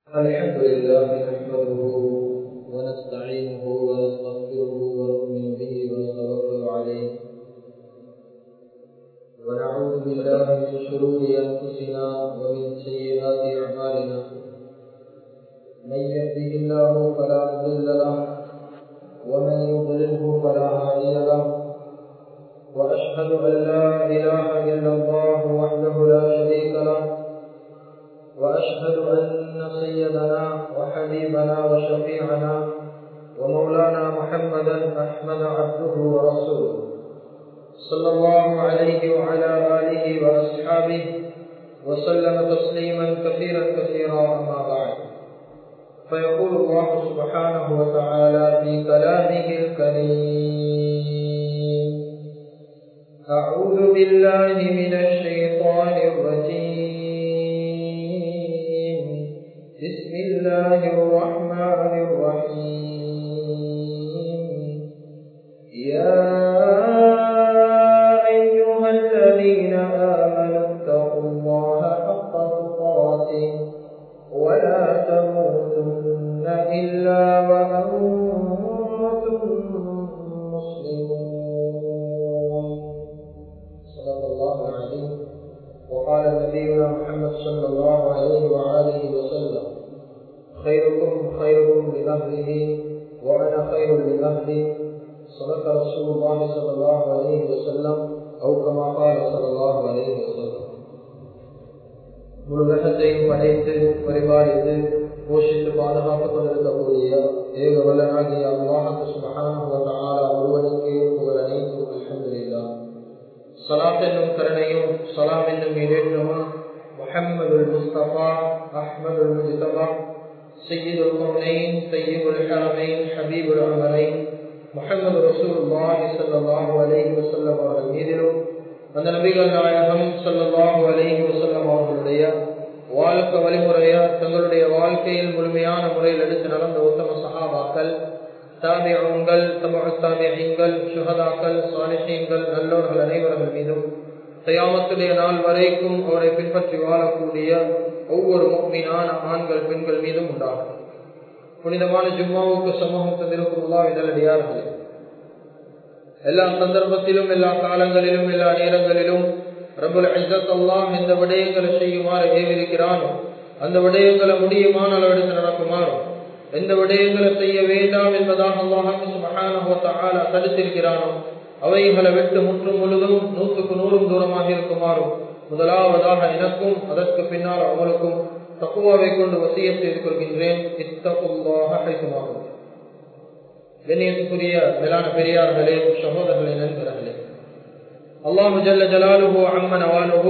الحمد لله نحمده ونستعينه ونستغفره ونؤمن به ونتوكل عليه ونعوذ بالله من شرور انفسنا ومن سيئات اعمالنا من يهده الله فلا مضل له ومن يضلله فلا هادي له واشهد ان لا اله الا الله وحده لا شريك له وأشهد أن سيدنا وحبيبنا وشفيعنا ومولانا محمدا أحمد عبده ورسوله صلى الله عليه وعلى آله وأصحابه وسلم تسليما كثيرا كثيرا أما بعد فيقول الله سبحانه وتعالى في كلامه الكريم أعوذ بالله من الشيطان الرجيم بسم الله الرحمن الرحيم يا أيها الذين آمنوا اتقوا الله حق تقاته ولا تموتن إلا وأنتم مسلمون صدق الله العظيم وقال نبينا محمد صلى الله عليه وآله وسلم خيركم خيركم لأهله وأنا خير لأهلي صدق رسول الله صلى الله عليه وسلم أو كما قال صلى الله عليه وسلم முழுலகத்தையும் படைத்து பரிபாலித்து போஷித்து பாதுகாத்துக் கொண்டிருக்கக்கூடிய ஏக வல்லனாகிய அல்லாஹு சுபஹான ஒருவனுக்கு புகழ் அனைத்தும் அல்ஹம்துலில்லா சலாத் என்னும் கருணையும் சலாம் என்னும் இடேற்றமும் முஹம்மது முஸ்தபா அஹ்மது முஜ்தபா سيد القرنين سيد الحرمين حبيب العمرين محمد رسول الله صلى الله عليه وسلم அவர்கள் மீதிலும் அந்த நபிகள் நாயகம் சல்லாஹூ அலைஹி வசல்லம் அவர்களுடைய வாழ்க்கை வழிமுறைய தங்களுடைய வாழ்க்கையில் முழுமையான முறையில் எடுத்து நடந்த உத்தம சகாபாக்கள் தாபியங்கள் தமிழ் தாபியங்கள் சுகதாக்கள் சாலிஹீன்கள் நல்லோர்கள் அனைவர்கள் மீதும் தயாமத்துடைய நாள் வரைக்கும் அவரை பின்பற்றி வாழக்கூடிய ஒவ்வொரு முக்மீனான ஆண்கள் பெண்கள் மீதும் உண்டாகும் புனிதமான ஜும்மாவுக்கு சமூகம் தந்திருக்கும் உள்ளா இதழடியார்களே எல்லா சந்தர்ப்பத்திலும் எல்லா காலங்களிலும் எல்லா நேரங்களிலும் ரபுல் ஐசத் அல்லாம் எந்த விடயங்களை செய்யுமாறு ஏவிருக்கிறானோ அந்த விடயங்களை முடியுமான அளவெடுத்து நடக்குமாறும் எந்த விடயங்களை செய்ய வேண்டாம் என்பதாக அல்லாஹால தடுத்திருக்கிறானோ அவைகளை விட்டு முற்றும் முழுதும் நூற்றுக்கு நூறும் தூரமாக இருக்குமாறும் முதலாவதாக எனக்கும் அதற்கு பின்னால் அவங்களுக்கும் தக்குவாவை கொண்டு வசிய செய்து கொள்கின்றேன் இத்தகுவாக அழைக்குமாகும் கண்ணியத்துக்குரிய மேலான பெரியார்களே சகோதரர்களே நண்பர்களே அல்லாஹு ஜல்ல ஜலாலுஹோ அம்மன் அவாலுஹோ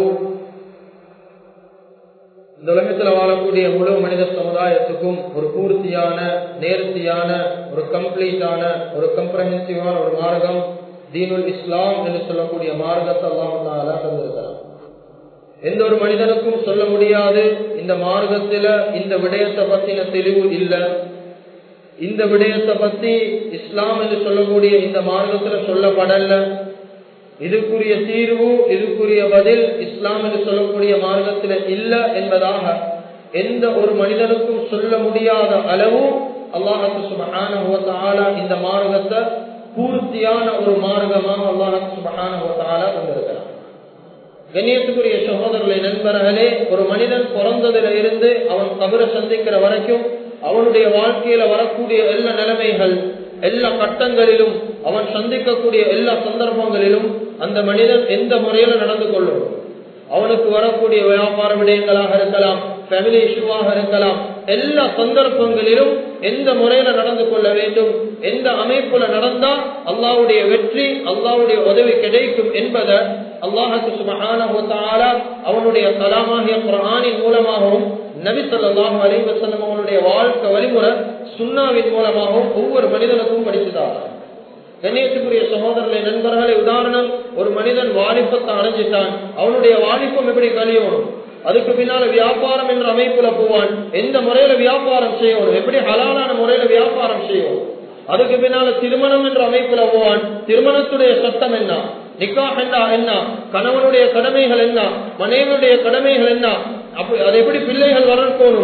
இந்த உலகத்தில் வாழக்கூடிய முழு மனித சமுதாயத்துக்கும் ஒரு பூர்த்தியான நேர்த்தியான ஒரு கம்ப்ளீட்டான ஒரு கம்ப்ரஹென்சிவான ஒரு மார்க்கம் தீனுல் இஸ்லாம் என்று சொல்லக்கூடிய மார்க்கத்தை அல்லாமத்தால தந்திருக்கிறார் எந்த ஒரு மனிதனுக்கும் சொல்ல முடியாது இந்த மார்க்கத்துல இந்த விடயத்தை பத்தின தெளிவு இல்லை இந்த விடயத்தை பத்தி இஸ்லாம் என்று சொல்லக்கூடிய இந்த மார்க்கத்துல சொல்லப்படல இதுக்குரிய தீர்வு இதுக்குரிய பதில் இஸ்லாம் என்று சொல்லக்கூடிய மார்க்கத்தில் இல்ல என்பதாக எந்த ஒரு மனிதனுக்கும் சொல்ல முடியாத அளவு அல்லாஹு சுபஹான இந்த மார்க்கத்தை பூர்த்தியான ஒரு மார்க்கமாக அல்லாஹு சுபஹான கொண்டிருக்கிறார் கண்ணியத்துக்குரிய சகோதரர்களை நண்பர்களே ஒரு மனிதன் பிறந்ததுல இருந்து அவன் கபரை சந்திக்கிற வரைக்கும் அவனுடைய வாழ்க்கையில வரக்கூடிய எல்லா நிலைமைகள் எல்லா கட்டங்களிலும் அவன் சந்திக்கக்கூடிய எல்லா சந்தர்ப்பங்களிலும் அந்த மனிதன் எந்த முறையில நடந்து கொள்ளும் அவனுக்கு வரக்கூடிய வியாபார விடயங்களாக இருக்கலாம் ஃபேமிலி இஷ்யூவாக இருக்கலாம் எல்லா சந்தர்ப்பங்களிலும் எந்த முறையில நடந்து கொள்ள வேண்டும் எந்த அமைப்புல நடந்தா அல்லாவுடைய வெற்றி அல்லாவுடைய உதவி கிடைக்கும் என்பதை அல்லாஹு சுபஹான அவனுடைய கலாமாகிய குரானின் மூலமாகவும் நபி சொல்லாஹு அலைவசல்லம் அவனுடைய வாழ்க்கை வழிமுறை சுண்ணாவின் மூலமாகவும் ஒவ்வொரு மனிதனுக்கும் படிச்சுதான் கண்ணியத்துக்குரிய சகோதரர்களை நண்பர்களை உதாரணம் ஒரு மனிதன் வாலிபத்தை அடைஞ்சிட்டான் அவனுடைய வாலிபம் எப்படி கழியணும் அதுக்கு பின்னால வியாபாரம் என்ற அமைப்புல போவான் எந்த முறையில வியாபாரம் செய்யணும் எப்படி ஹலாலான முறையில வியாபாரம் செய்யணும் அதுக்கு பின்னால திருமணம் என்ற அமைப்புல போவான் திருமணத்துடைய சட்டம் என்ன நிக்காஹ் என்ன என்ன கணவனுடைய கடமைகள் என்ன மனைவியுடைய கடமைகள் என்ன அப்படி அது எப்படி பிள்ளைகள் வளர்க்கணும்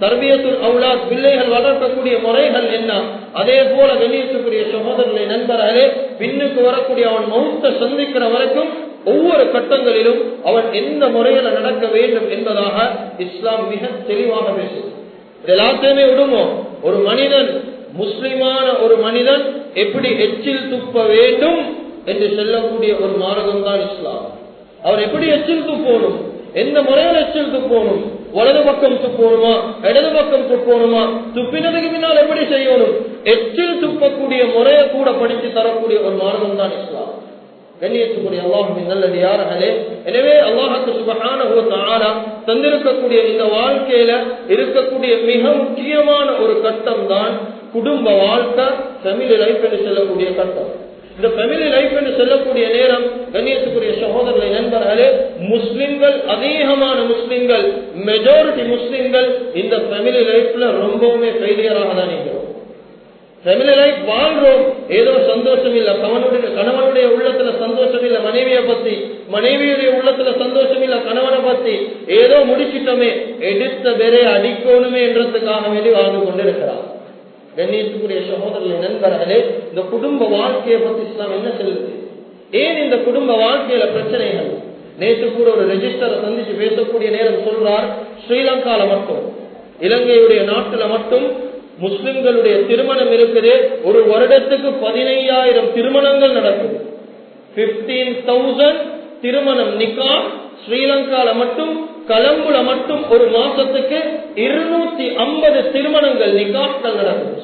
தர்பியத்துல் அவுலாத் பிள்ளைகள் வளர்க்கக்கூடிய முறைகள் என்ன அதே போல கண்ணியத்துக்குரிய சகோதரர்களை நண்பர்களே பின்னுக்கு வரக்கூடிய அவன் மௌத்த சந்திக்கிற வரைக்கும் ஒவ்வொரு கட்டங்களிலும் அவன் எந்த முறையில நடக்க வேண்டும் என்பதாக இஸ்லாம் மிக தெளிவாக பேசும் எல்லாத்தையுமே விடுமோ ஒரு மனிதன் முஸ்லிமான ஒரு மனிதன் எப்படி எச்சில் துப்ப வேண்டும் என்று சொல்லக்கூடிய ஒரு மார்க்கம் தான் இஸ்லாம் அவர் எப்படி எச்சில் துப்போணும் எந்த முறையில் எச்சில் துப்போணும் வலது பக்கம் துப்போணுமா இடது பக்கம் துப்போணுமா துப்பினதுக்கு பின்னால் எப்படி செய்யணும் எச்சில் துப்பக்கூடிய முறையை கூட படித்து தரக்கூடிய ஒரு மார்க்கம் தான் இஸ்லாம் கண்ணியத்துக்குரிய அல்லாஹுவின் நல்லடியார்களே எனவே அல்லாஹுக்கு சுபகான தந்திருக்கக்கூடிய இந்த வாழ்க்கையில இருக்கக்கூடிய மிக முக்கியமான ஒரு கட்டம் தான் குடும்ப வாழ்க்கை ஃபெமிலி லைஃப் என்று சொல்லக்கூடிய கட்டம் இந்த ஃபெமிலி லைஃப் என்று சொல்லக்கூடிய நேரம் கண்ணியத்துக்குரிய சகோதரர்களை நண்பர்களே முஸ்லிம்கள் அதிகமான முஸ்லிம்கள் மெஜாரிட்டி முஸ்லிம்கள் இந்த ஃபெமிலி லைஃப்ல ரொம்பவுமே ஃபெயிலியராக தான் இருக்கிறோம் ஃபெமிலி லைஃப் வாழ்றோம் ஏதோ சந்தோஷம் இல்ல கணவனுடைய கணவனுடைய உள்ளத்துல சந்தோஷம் இல்ல மனைவியை பத்தி மனைவியுடைய உள்ளத்துல சந்தோஷம் இல்ல கணவனை பத்தி ஏதோ முடிச்சிட்டோமே எடுத்த பேரே அடிக்கணுமே என்றதுக்காக வேண்டி வாழ்ந்து கொண்டிருக்கிறார் கண்ணியத்துக்குரிய சகோதரர்களை நண்பர்களே இந்த குடும்ப வாழ்க்கையை பத்தி இஸ்லாம் என்ன சொல்லுது ஏன் இந்த குடும்ப வாழ்க்கையில பிரச்சனைகள் நேற்று கூட ஒரு ரெஜிஸ்டரை சந்திச்சு பேசக்கூடிய நேரம் சொல்றார் ஸ்ரீலங்கால மட்டும் இலங்கையுடைய நாட்டுல மட்டும் முஸ்லிம்களுடைய திருமணம் இருக்குது ஒரு வருடத்துக்கு பதினையாயிரம் திருமணங்கள் நடக்குது பிப்டீன் தௌசண்ட் திருமணம் நிக்கா ஸ்ரீலங்கால மட்டும் கலம்புல மட்டும் ஒரு மாசத்துக்கு இருநூத்தி ஐம்பது திருமணங்கள் நிக்காக்கள் நடக்குது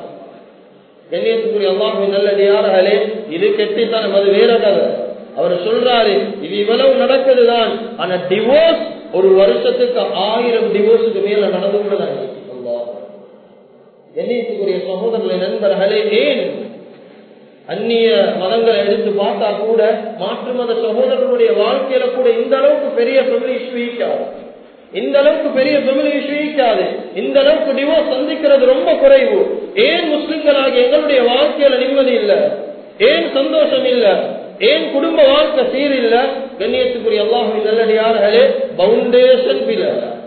கண்ணியத்துக்குரிய அல்லாஹுவின் நல்லடியார்களே இது கெட்டித்தனம் அது வேற கதை அவர் சொல்றாரு இது இவ்வளவு நடக்குதுதான் ஆனா டிவோர்ஸ் ஒரு வருஷத்துக்கு ஆயிரம் டிவோர்ஸுக்கு மேல நடந்து கொண்டுதான் கண்ணியத்துக்குரிய சகோதரர்களை நண்பர்களே ஏன் அந்நிய மதங்களை எடுத்து பார்த்தா கூட மாற்று மத சகோதரர்களுடைய வாழ்க்கையில கூட இந்த அளவுக்கு பெரிய ஃபெமிலி இஷ்யூ ஈக்காது இந்த அளவுக்கு பெரிய ஃபெமிலி இஷ்யூ ஈக்காது இந்த அளவுக்கு டிவோர்ஸ் சந்திக்கிறது ரொம்ப குறைவு ஏன் முஸ்லிம்களாகி எங்களுடைய வாழ்க்கையில நிம்மதி இல்ல ஏன் சந்தோஷம் இல்ல ஏன் குடும்ப வாழ்க்கை சீர் இல்ல கண்ணியத்துக்குரிய அல்லாஹுவின் நல்லடியார்களே பவுண்டேஷன் பில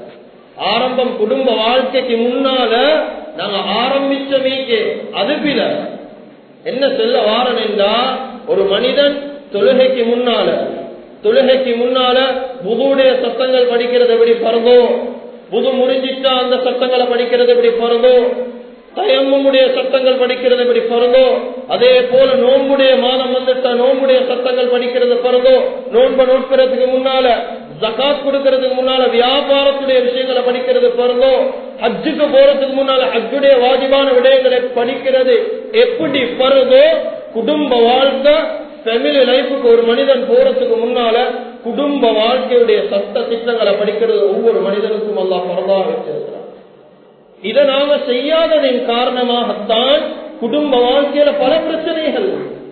ஆரம்பம் குடும்ப வாழ்க்கைக்கு முன்னால நாங்க ஆரம்பிச்ச மீக்கே அது பில என்ன சொல்ல வாரன் என்றா ஒரு மனிதன் தொழுகைக்கு முன்னால தொழுகைக்கு முன்னால புதுடைய சத்தங்கள் படிக்கிறது எப்படி பறந்தோ புது முறிஞ்சிட்டா அந்த சத்தங்களை படிக்கிறது எப்படி பறந்தோ தயம்முடைய சத்தங்கள் படிக்கிறது எப்படி பறந்தோ அதே போல நோன்புடைய மாதம் வந்துட்டா நோன்புடைய சத்தங்கள் படிக்கிறது பறந்தோ நோன்பை நோட்கிறதுக்கு முன்னால ஜகாத் கொடுக்கறதுக்கு முன்னால வியாபாரத்துடைய விஷயங்களை படிக்கிறது பறந்தோ ஹஜ்ஜுக்கு போறதுக்கு முன்னால ஹஜ்ஜுடைய வாஜிபான விடயங்களை படிக்கிறது எப்படி பருதோ குடும்ப வாழ்க்கை ஃபெமிலி லைஃபுக்கு ஒரு மனிதன் போறதுக்கு முன்னால குடும்ப வாழ்க்கையுடைய சட்ட திட்டங்களை படிக்கிறது ஒவ்வொரு மனிதனுக்கும் எல்லாம் பரதா வச்சிருக்கிறார் இதை நாம செய்யாததின் காரணமாகத்தான் குடும்ப வாழ்க்கையில பல பிரச்சனைகள்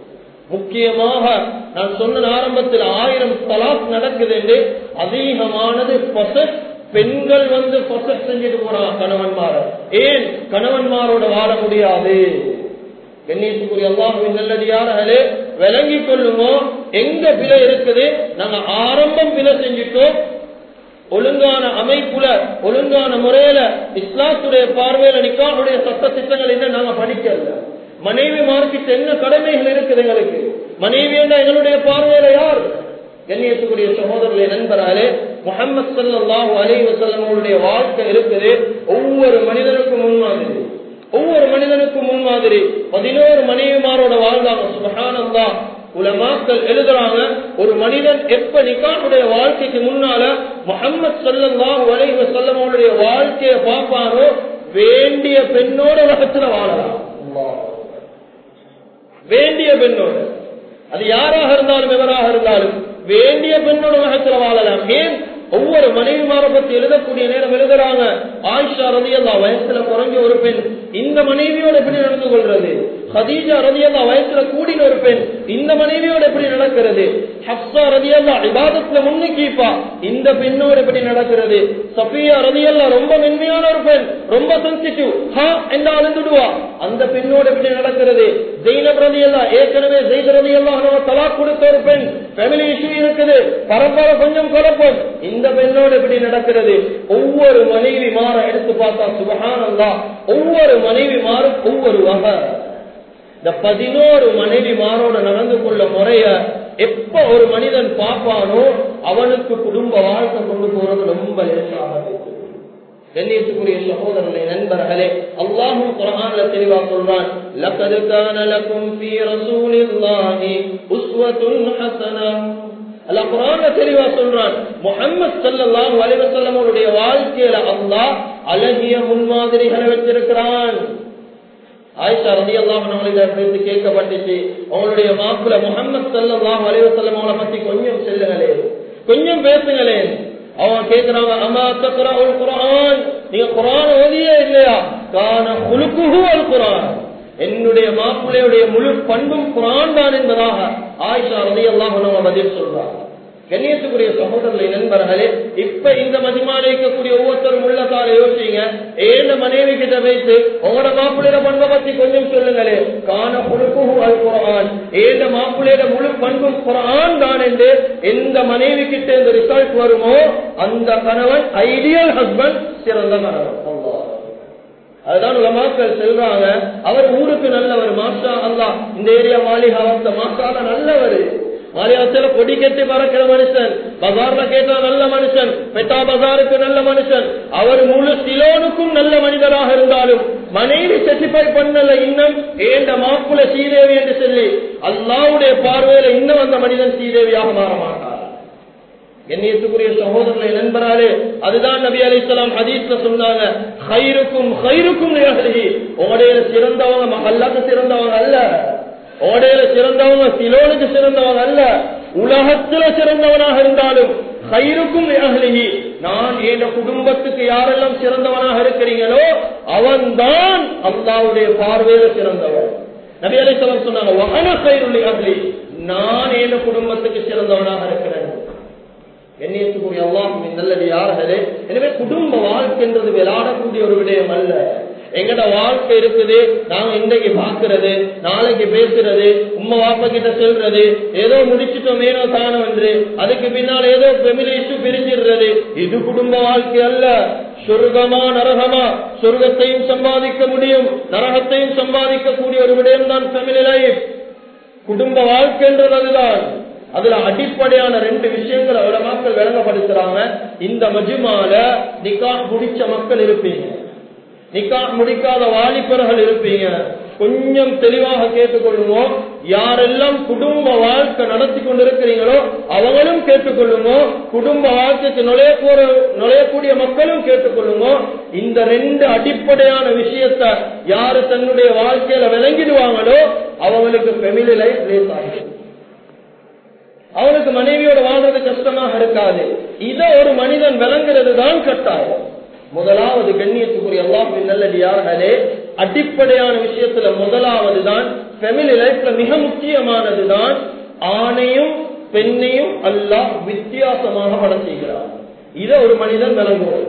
முக்கியமாக நான் சொன்ன ஆரம்பத்தில் ஆயிரம் தலாக் நடக்குது என்று அதிகமானது பொசட் பெண்கள் வந்து பொசட் செஞ்சுட்டு போறான் கணவன்மார ஏன் கணவன்மாரோட வாழ முடியாது கண்ணியத்துக்குரிய அல்லாஹுவின் நல்லடியார்களே விளங்கி கொள்ளுமோ எங்க பிழை இருக்குது நாங்க ஆரம்பம் பிழை செஞ்சுட்டோம் ஒழுங்கான அமைப்புல ஒழுங்கான முறையில இஸ்லாத்துடைய பார்வையில நிக்காவுடைய சட்ட திட்டங்கள் என்ன நாங்க படிக்கல மனைவி மார்க்கிட்ட என்ன கடமைகள் இருக்குது எங்களுக்கு மனைவி என்ன எங்களுடைய பார்வையில யார் கண்ணியத்துக்குரிய சகோதரர்களே நண்பராலே முகமது சல்லாஹூ அலி வசல்லமுடைய வாழ்க்கை இருக்குது ஒவ்வொரு மனிதனுக்கும் முன்மாதிரி ஒவ்வொரு மனிதனுக்கும் முன்மாதிரி பதினோரு மனைவிமாரோட வாழ்ந்தாங்க சுபகானந்தா உலமாக்கள் எழுதுறாங்க ஒரு மனிதன் எப்ப நிக்காவுடைய வாழ்க்கைக்கு முன்னால முகமது சல்லல்லாஹு அலைஹி வஸல்லம் அவருடைய வாழ்க்கையை பார்ப்பாரோ வேண்டிய பெண்ணோட உலகத்துல வாழலாம் வேண்டிய பெண்ணோடு அது யாராக இருந்தாலும் எவராக இருந்தாலும் வேண்டிய பெண்ணோட உலகத்துல வாழலாம் ஏன் ஒவ்வொரு மனைவிமாரை பத்தி எழுதக்கூடிய நேரம் எழுதுறாங்க ஆயிஷா ரதி அல்லா வயசுல குறைஞ்ச ஒரு பெண் இந்த மனைவியோட எப்படி நடந்து கொள்றது ஹதீஜா ரதியல்லா வயசுல கூடின ஒரு பெண் இந்த மனைவியோட எப்படி நடக்கிறது ஹப்சா ரதியல்லா இபாதத்துல முன்னுக்கீப்பா இந்த பெண்ணோட எப்படி நடக்கிறது சஃபியா ரதியல்லா ரொம்ப மென்மையான ஒரு பெண் ரொம்ப சென்சிட்டிவ் ஹா என்று அழுந்துடுவா அந்த பெண்ணோட எப்படி நடக்கிறது ஜெயினப் ரதியல்லா ஏற்கனவே ஜெயித் ரதியல்லா தலா கொடுத்த ஒரு பெண் ஃபேமிலி இஷ்யூ இருக்குது பரம்பரை கொஞ்சம் குழப்பம் இந்த பெண்ணோட எப்படி நடக்கிறது ஒவ்வொரு மனைவி மாற எடுத்து பார்த்தா சுபகானந்தா ஒவ்வொரு மனைவி மாறும் ஒவ்வொரு வகை இந்த பதினோரு மனைவி மாரோட நடந்து கொள்ள முறைய எப்ப ஒரு மனிதன் பார்ப்பானோ அவனுக்கு குடும்ப வாழ்க்கை கொண்டு போறது ரொம்ப லேசாக இருக்கும் கண்ணியத்துக்குரிய சகோதரர்களே நண்பர்களே அல்லாஹும் குர்ஆன்ல தெளிவா சொல்றான் லக்கது கான லக்கும் ஃபீ ரசூலில்லாஹி உஸ்வத்துன் ஹஸனா அல்லாஹ் குர்ஆன்ல தெளிவா சொல்றான் முஹம்மது ஸல்லல்லாஹு அலைஹி வஸல்லம் அவருடைய வாழ்க்கையில அல்லாஹ் அழகிய முன்மாதிரிகளை வச்சிருக்கிறான் ஆயிஷா ரதி அல்லாஹ் கேட்கப்பட்டுச்சு அவங்களுடைய மாப்பிள்ள முகமது சல்லாஹ் அலைவசல்லம் அவங்களை பத்தி கொஞ்சம் செல்லுங்களே கொஞ்சம் பேசுங்களேன் அவங்க கேட்கிறாங்க அம்மா தக்குறா ஒரு குரான் நீங்க குரான் ஓதியே இல்லையா கான குலுக்குஹு அல் குரான் என்னுடைய மாப்பிள்ளையுடைய முழு பண்பும் குரான் தான் என்பதாக ஆயிஷா ரதி அல்லாஹ் பதில் சொல்றாங்க கண்ணியத்துக்குரிய சகோதரர்களை நண்பர்களே இப்ப இந்த மதிமால இருக்கக்கூடிய ஒவ்வொருத்தரும் உள்ளத்தால யோசிங்க ஏன மனைவி கிட்ட வைத்து உங்களோட மாப்பிள்ளையோட பண்பை பத்தி கொஞ்சம் சொல்லுங்களே காண புழுக்குஹு அல் குரான் ஏன மாப்பிள்ளையோட முழு பண்பும் குரான் தான் என்று எந்த மனைவி கிட்ட இந்த ரிசல்ட் வருமோ அந்த கணவன் ஐடியல் ஹஸ்பண்ட் சிறந்த கணவன் அல்லாஹ் அதுதான் உலமாக்கள் செல்றாங்க அவர் ஊருக்கு நல்லவர் மாஷா அல்லா இந்த ஏரியா மாளிகா வந்த மாஷால நல்லவர் மாளிகாத்துல கொடி கட்டி பறக்கிற மனுஷன் பஜார்ல கேட்டா நல்ல மனுஷன் பெட்டா பஜாருக்கு நல்ல மனுஷன் அவர் முழு சிலோனுக்கும் நல்ல மனிதராக இருந்தாலும் மனைவி செட்டிஃபை பண்ணல இன்னும் ஏண்ட மாப்புல சீதேவி என்று சொல்லி அல்லாவுடைய பார்வையில இன்னும் அந்த மனிதன் சீதேவியாக மாற மாட்டார் கண்ணியத்துக்குரிய சகோதரர்களை நண்பராலே அதுதான் நபி அலி இஸ்லாம் ஹதீஸ்ல சொன்னாங்க ஹைருக்கும் ஹைருக்கும் உங்களுடைய சிறந்தவங்க அல்லாக்கு சிறந்தவங்க அல்ல ஓடையில சிறந்தவங்க சிலோனுக்கு சிறந்தவங்க அல்ல உலகத்துல சிறந்தவனாக இருந்தாலும் கயிறுக்கும் அகலிகி நான் என் குடும்பத்துக்கு யாரெல்லாம் சிறந்தவனாக இருக்கிறீங்களோ அவன் தான் அல்லாவுடைய பார்வையில சிறந்தவன் நபி அலிசலம் சொன்னாங்க வகன கயிறுள்ளி அகலி நான் என் குடும்பத்துக்கு சிறந்தவனாக இருக்கிறேன் எண்ணியத்துக்குரிய அல்லாஹ் நல்லது யார்களே எனவே குடும்ப வாழ்க்கைன்றது விளையாடக்கூடிய ஒரு விடயம் அல்ல எங்கட வாழ்க்கை இருக்குது நாங்க இன்றைக்கு பாக்குறது நாளைக்கு பேசுறது உம்மா வாப்பா கிட்ட சொல்றது ஏதோ முடிச்சுட்டோம் ஏனோ தானோ என்று அதுக்கு பின்னால் ஏதோ பெமிலிஸ்ட் பிரிஞ்சிடுறது இது குடும்ப வாழ்க்கை அல்ல சொர்க்கமா நரகமா சொர்க்கத்தையும் சம்பாதிக்க முடியும் நரகத்தையும் சம்பாதிக்கக்கூடிய ஒரு விடயம் தான் ஃபெமிலி லைஃப் குடும்ப வாழ்க்கைன்றது அதுதான் அதுல அடிப்படையான ரெண்டு விஷயங்களை மக்கள் விளங்கப்படுத்துறாங்க இந்த மஜுமால நிக்கா முடிச்ச மக்கள் இருப்பீங்க நிக்கா முடிக்காத வாலிபர்கள் இருப்பீங்க கொஞ்சம் தெளிவாக கேட்டுக்கொள்ளுவோம் யாரெல்லாம் குடும்ப வாழ்க்கை நடத்தி கொண்டிருக்கிறீங்களோ அவங்களும் கேட்டுக்கொள்ளுங்க குடும்ப வாழ்க்கைக்கு நுழைய போற நுழையக்கூடிய மக்களும் கேட்டுக்கொள்ளுங்க இந்த ரெண்டு அடிப்படையான விஷயத்த யாரு தன்னுடைய வாழ்க்கையில விளங்கிடுவாங்களோ அவங்களுக்கு ஃபெமிலி லைஃப் லேஸ் ஆகும் அவனுக்கு மனைவியோட வாழ்றது கஷ்டமாக இருக்காது இதை ஒரு மனிதன் விளங்குறது தான் கட்டாயம் முதலாவது கண்ணியத்துக்குரிய அல்லாஹின் நல்லடியார்களே அடிப்படையான விஷயத்துல முதலாவது தான் ஃபெமிலி லைஃப்ல மிக முக்கியமானது தான் ஆணையும் பெண்ணையும் அல்லாஹ் வித்தியாசமாக படைச்சுகிறார் இதை ஒரு மனிதன் விளங்குவோம்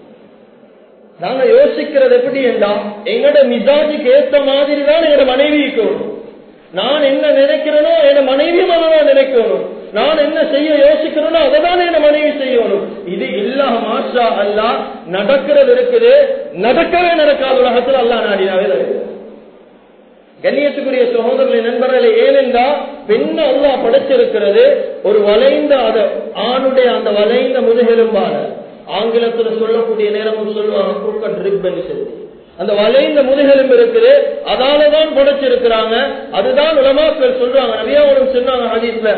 நாங்க யோசிக்கிறது எப்படி என்றா எங்கட மிசாஜுக்கு ஏத்த மாதிரி தான் எங்க மனைவி இருக்கணும் நான் என்ன நினைக்கிறேனோ என் மனைவியும் அதான் நினைக்கணும் நான் என்ன செய்ய யோசிக்கிறேனோ அதை தான் என் மனைவி செய்யணும் இது இல்லாம மாஷா அல்லா நடக்கிறது இருக்குது நடக்கவே நடக்காத உலகத்தில் அல்லா நாடினாவே நடக்குது கண்ணியத்துக்குரிய சகோதரர்களை நண்பர்களே ஏனென்றா பெண்ண அல்லா படைச்சிருக்கிறது ஒரு வளைந்த அத ஆணுடைய அந்த வளைந்த முதுகெலும்பான ஆங்கிலத்துல சொல்லக்கூடிய நேரமும் சொல்லுவாங்க குறுக்கட் ரிப்பன் சொல்லி அந்த வளைந்த முதுகெலும்பு இருக்குது அதாலதான் படைச்சிருக்கிறாங்க அதுதான் உலமாக்கள் சொல்றாங்க நபியாவும் சொன்னாங்க ஹதீஸ்ல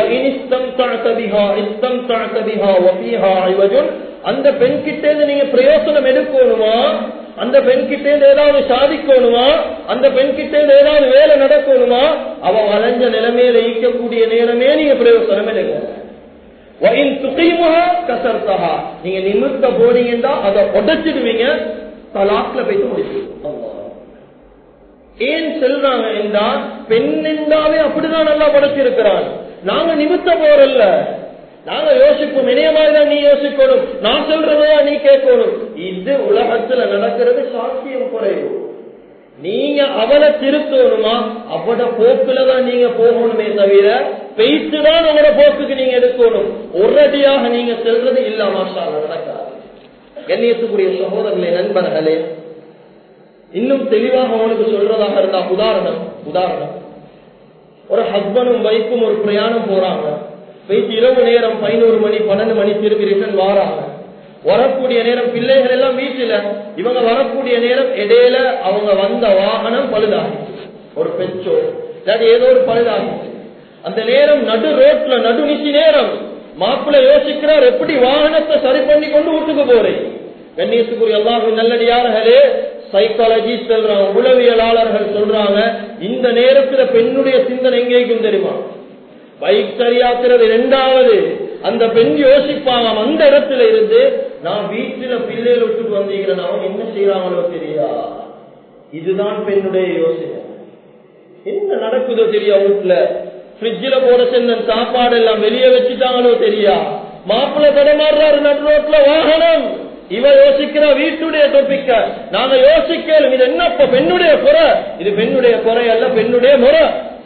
அந்த பெண் கிட்ட நீங்க பிரயோசனம் எடுக்கணுமா அந்த பெண் கிட்ட ஏதாவது சாதிக்கணுமா அந்த பெண் கிட்ட ஏதாவது வேலை நடக்கணுமா அவ வளைஞ்ச நிலைமையில ஈக்கக்கூடிய நேரமே நீங்க பிரயோசனம் எடுங்க கசர்த்தகா நீங்க நிமிர்த்த போனீங்கன்னா அதை உடைச்சிடுவீங்க தலாக்ல போயிட்டு முடிச்சு ஏன் செல்றாங்க என்றா பெண் என்றாவே அப்படிதான் நல்லா படைச்சிருக்கிறான் நாங்க நிமித்த போறல்ல நாங்க யோசிப்போம் இணைய மாதிரிதான் நீ யோசிக்கணும் நான் சொல்றதையா நீ கேட்கணும் இது உலகத்துல நடக்கிறது சாத்தியம் குறைவு நீங்க அவளை திருத்தணுமா அவட போக்குல தான் நீங்க போகணுமே தவிர பெய்த்துதான் அவட போக்குக்கு நீங்க எடுக்கணும் ஒரடியாக நீங்க செல்றது இல்ல மாஷா நடக்காது கண்ணியத்துக்குரிய சகோதரர்களே நண்பர்களே இன்னும் தெளிவாக அவனுக்கு சொல்றதாக இருந்தா உதாரணம் உதாரணம் ஒரு ஹஸ்பண்டும் வைஃபும் ஒரு பிரயாணம் போறாங்க வைத்து இரவு நேரம் பதினோரு மணி பன்னெண்டு மணி திரும்பி ரிட்டர்ன் வாராங்க வரக்கூடிய நேரம் பிள்ளைகள் எல்லாம் வீட்டுல இவங்க வரக்கூடிய நேரம் இடையில அவங்க வந்த வாகனம் பழுதாகிச்சு ஒரு பெச்சோ இல்லாட்டி ஏதோ ஒரு பழுதாகிச்சு அந்த நேரம் நடு ரோட்ல நடு நிச்சி நேரம் மாப்பிள்ளை யோசிக்கிறார் எப்படி வாகனத்தை சரி பண்ணி கொண்டு வீட்டுக்கு போறேன் கண்ணியத்துக்குரிய எல்லாரும் நல்லடியார்களே சைக்காலஜி சொல்றாங்க உளவியலாளர்கள் சொல்றாங்க இந்த நேரத்துல பெண்ணுடைய சிந்தனை எங்கேயும் தெரியுமா பைக் சரியாக்குறது இரண்டாவது அந்த பெண் யோசிப்பாங்க அந்த இடத்துல இருந்து நான் வீட்டுல பிள்ளைகள் விட்டுட்டு வந்தீங்கன்னா அவங்க என்ன செய்யறாங்களோ தெரியா இதுதான் பெண்ணுடைய யோசனை என்ன நடக்குதோ தெரியா வீட்டுல பிரிட்ஜில் போட சென்ன சாப்பாடு எல்லாம் வெளியே வச்சுட்டாங்களோ தெரியா மாப்பிள்ளை தடமாடுறாரு நடு ரோட்ல வாகனம் இவ யோசிக்கிற வீட்டுடைய தொப்பிக்க நாங்க யோசிக்கலும் இது என்னப்ப பெண்ணுடைய குறை இது பெண்ணுடைய குறை அல்ல பெண்ணுடைய முறை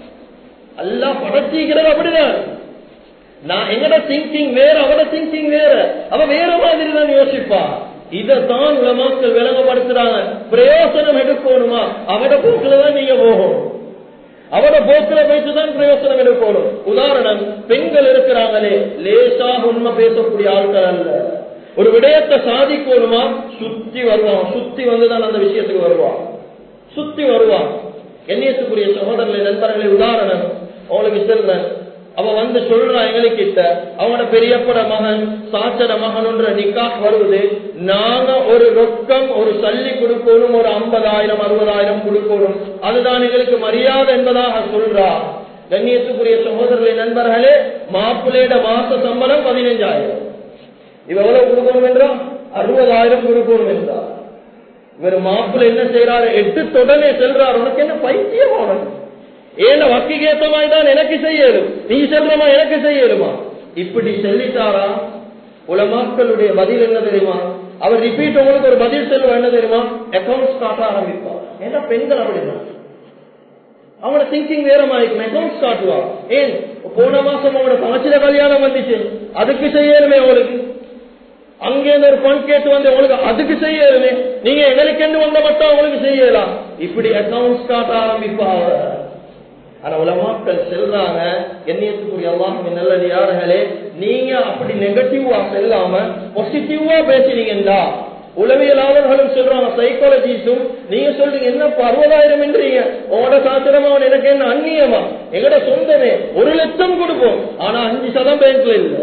அல்லா படைச்சிக்கிறது அப்படிதான் நான் எங்கட திங்கிங் வேற அவட திங்கிங் வேற அவ வேற மாதிரி தான் யோசிப்பா இதத்தான் உலமாக்கள் விளங்கப்படுத்துறாங்க பிரயோசனம் எடுக்கணுமா அவட போக்குல தான் நீங்க போகணும் அவட போக்குல போயிட்டு தான் பிரயோசனம் எடுக்கணும் உதாரணம் பெண்கள் இருக்கிறாங்களே லேசாக உண்மை பேசக்கூடிய ஆட்கள் அல்ல ஒரு விடயத்தை சாதிக்கணுமா சுத்தி வருவான் சுத்தி வந்துதான் அந்த விஷயத்துக்கு வருவான் சுத்தி வருவான் எண்ணியத்துக்குரிய சகோதரர்களை நண்பர்களை உதாரணம் அவங்களுக்கு சொல்றேன் அவ வந்து சொல்றா எங்களுக்கிட்ட அவனோட பெரியப்பட மகன் சாச்சட மகன் நிக்கா வருவது நாங்க ஒரு ரொக்கம் ஒரு சல்லி கொடுக்கணும் ஒரு ஐம்பதாயிரம் அறுபதாயிரம் கொடுக்கணும் அதுதான் எங்களுக்கு மரியாதை என்பதாக சொல்றா கண்ணியத்துக்குரிய சகோதரர்களை நண்பர்களே மாப்பிள்ளையோட மாச சம்பளம் பதினைஞ்சாயிரம் இவ எவ்வளவு கொடுக்கணும் என்றா அறுபதாயிரம் கொடுக்கணும் என்றார் இவர் மாப்பிள்ள என்ன செய்யறாரு எட்டு தொடனே செல்றாரு உனக்கு என்ன பைத்தியம் அவனுக்கு ஏன வக்கிக்கு ஏத்த மாதிரி தான் எனக்கு செய்யலும் நீ செல்றமா எனக்கு செய்யலுமா இப்படி சொல்லிட்டாரா உலமாக்களுடைய பதில் என்ன தெரியுமா அவர் ரிப்பீட் உங்களுக்கு ஒரு பதில் செல்வா என்ன தெரியுமா அக்கௌண்ட்ஸ் காட்ட ஆரம்பிப்பார் ஏன்னா பெண்கள் அப்படிதான் அவனோட திங்கிங் வேறமாயிருக்கும் அக்கௌண்ட்ஸ் காட்டுவா ஏன் போன மாசம் அவனோட பணச்சில கல்யாணம் வந்துச்சு அதுக்கு செய்யணுமே அவங்களுக்கு அங்கேருந்து ஒரு பண் கேட்டு வந்து உங்களுக்கு அதுக்கு செய்யணுமே நீங்க எங்களுக்கு என்ன வந்த மட்டும் அவங்களுக்கு செய்யலாம் இப்படி அக்கௌண்ட்ஸ் காட்ட ஆரம்பிப்பாங்க ஆனா உலமாக்கள் செல்றாங்க எண்ணியத்துக்குரிய அல்லாஹின் நல்லடியார்களே நீங்க அப்படி நெகட்டிவா செல்லாம பாசிட்டிவா பேசினீங்கடா உளவியலாளர்களும் சொல்றாங்க சைக்காலஜிஸ்டும் நீங்க சொல்றீங்க என்ன அறுபதாயிரம் என்றீங்க உங்களோட சாத்திரமா அவன் எனக்கு என்ன அந்நியமா எங்கட சொந்தமே ஒரு லட்சம் கொடுப்போம் ஆனா அஞ்சு சதம் பேங்க்ல இல்ல